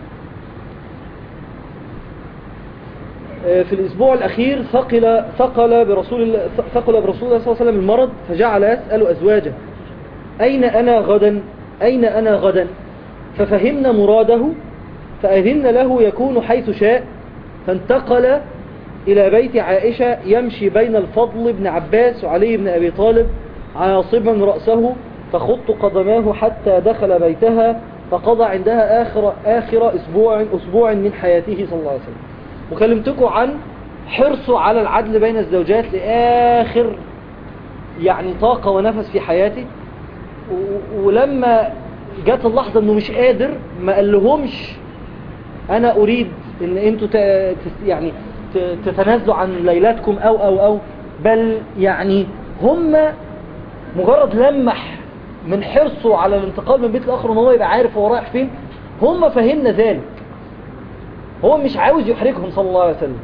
آه، في الأسبوع الأخير ثقل ثقل برسول الله ثقل برسول الله صلى الله عليه وسلم المرض فجعل يسأل أزواجه أين أنا غدا أين أنا غدا ففهمنا مراده فأذن له يكون حيث شاء فانتقل إلى بيت عائشة يمشي بين الفضل بن عباس وعلي بن أبي طالب عاصبا رأسه تخط قدماه حتى دخل بيتها فقضى عندها آخر, آخر أسبوع, أسبوع من حياته صلى الله عليه وسلم وكلمتكم عن حرصه على العدل بين الزوجات لآخر يعني طاقة ونفس في حياته و- ولما جت اللحظة انه مش قادر ما قال لهمش انا اريد ان انتوا ت- تس- يعني ت- تتنازلوا عن ليلاتكم او او او بل يعني هم مجرد لمح من حرصه على الانتقال من بيت الاخر ان هو يبقى عارف هو رايح فين هم فهمنا ذلك هو مش عاوز يحرجهم صلى الله عليه وسلم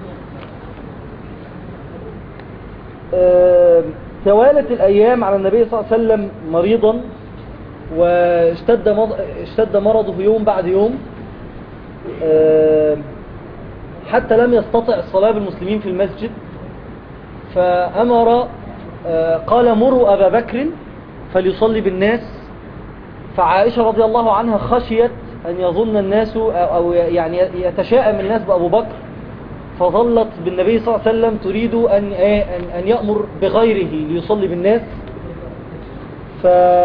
آه، توالت الأيام على النبي صلى الله عليه وسلم مريضا واشتد مض- اشتد مرضه يوم بعد يوم آه، حتى لم يستطع الصلاة بالمسلمين في المسجد فأمر آه، قال مروا أبا بكر فليصلي بالناس فعائشة رضي الله عنها خشيت أن يظن الناس أو أو يعني يتشاءم الناس بأبو بكر فظلت بالنبي صلى الله عليه وسلم تريد أن, إيه، أن, أن يأمر بغيره ليصلي بالناس ف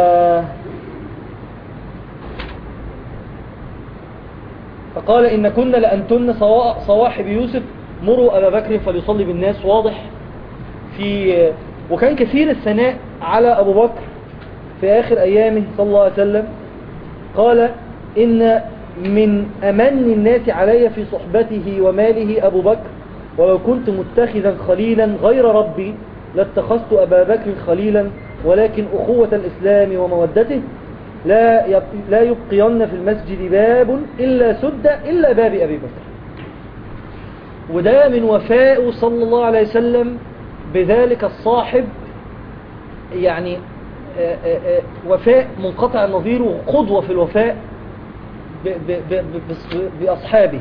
فقال إن كن لأنتن صوا- صواحب يوسف مروا أبا بكر فليصلي بالناس واضح في وكان كثير الثناء على أبو بكر في آخر أيامه صلى الله عليه وسلم قال إن من أمن الناس علي في صحبته وماله أبو بكر ولو كنت متخذا خليلا غير ربي لاتخذت أبا بكر خليلا ولكن أخوة الإسلام ومودته لا يب... لا يبقين في المسجد باب إلا سد إلا باب أبي بكر وده من وفاء صلى الله عليه وسلم بذلك الصاحب يعني آه، آه، آه، وفاء منقطع النظير وقدوة في الوفاء ب- ب- ب- ب- بص- بأصحابه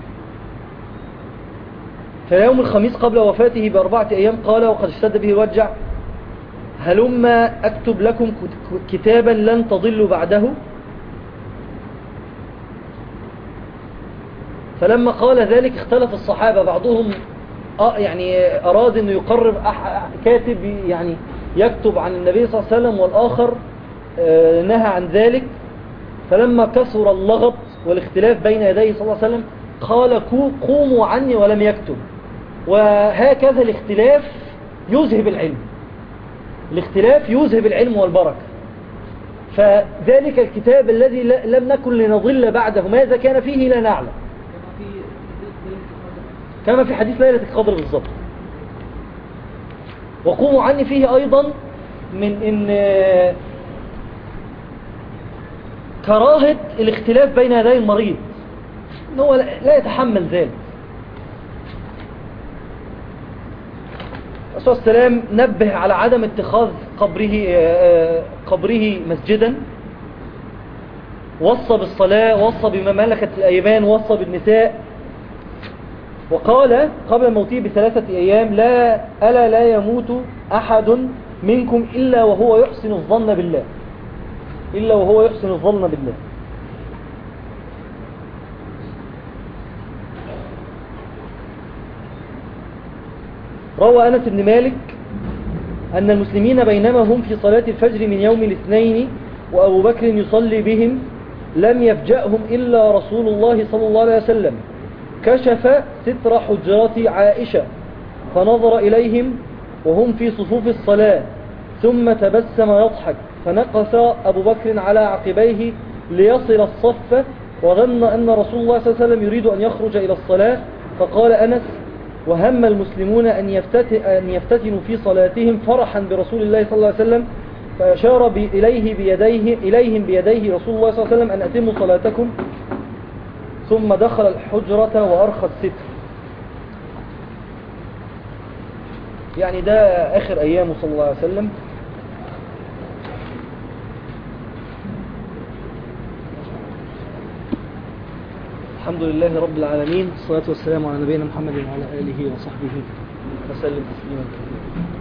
فيوم الخميس قبل وفاته بأربعة أيام قال وقد اشتد به الوجع هلما أكتب لكم كت- كتابا لن تضلوا بعده فلما قال ذلك اختلف الصحابة بعضهم آه يعني أراد أنه يقرب أح- أح- كاتب يعني يكتب عن النبي صلى الله عليه وسلم والآخر آه، نهى عن ذلك فلما كثر اللغط والاختلاف بين يديه صلى الله عليه وسلم قال كو- قوموا عني ولم يكتب وهكذا الاختلاف يذهب العلم الاختلاف يذهب العلم والبركة فذلك الكتاب الذي ل- لم نكن لنضل بعده ماذا كان فيه لا نعلم كما في حديث ليلة القدر بالضبط وقوموا عني فيه أيضا من إن آه، كراهة الاختلاف بين يدي المريض إن هو لا لا يتحمل ذلك الرسول صلى الله عليه وسلم نبه على عدم اتخاذ قبره آه، آه، قبره مسجدا وصى بالصلاة وصى بما ملكت الأيمان وصى بالنساء وقال قبل موته بثلاثة أيام لا ألا لا يموت أحد منكم إلا وهو يحسن الظن بالله إلا وهو يحسن الظن بالله روى أنس بن مالك أن المسلمين بينما هم في صلاة الفجر من يوم الاثنين وأبو بكر يصلي بهم لم يفجأهم إلا رسول الله صلى الله عليه وسلم كشف ستر حجرات عائشة فنظر إليهم وهم في صفوف الصلاة ثم تبسم يضحك فنقص أبو بكر على عقبيه ليصل الصف وظن أن رسول الله صلى الله عليه وسلم يريد أن يخرج إلى الصلاة فقال أنس وهم المسلمون أن, يفتت أن يفتتنوا في صلاتهم فرحا برسول الله صلى الله عليه وسلم فأشار بي- إليه بيديه إليهم بيديه رسول الله صلى الله عليه وسلم أن أتموا صلاتكم ثم دخل الحجرة وأرخى الستر يعني ده آخر أيامه صلى الله عليه وسلم الحمد لله رب العالمين والصلاة والسلام على نبينا محمد وعلى آله وصحبه وسلم تسليما كثيرا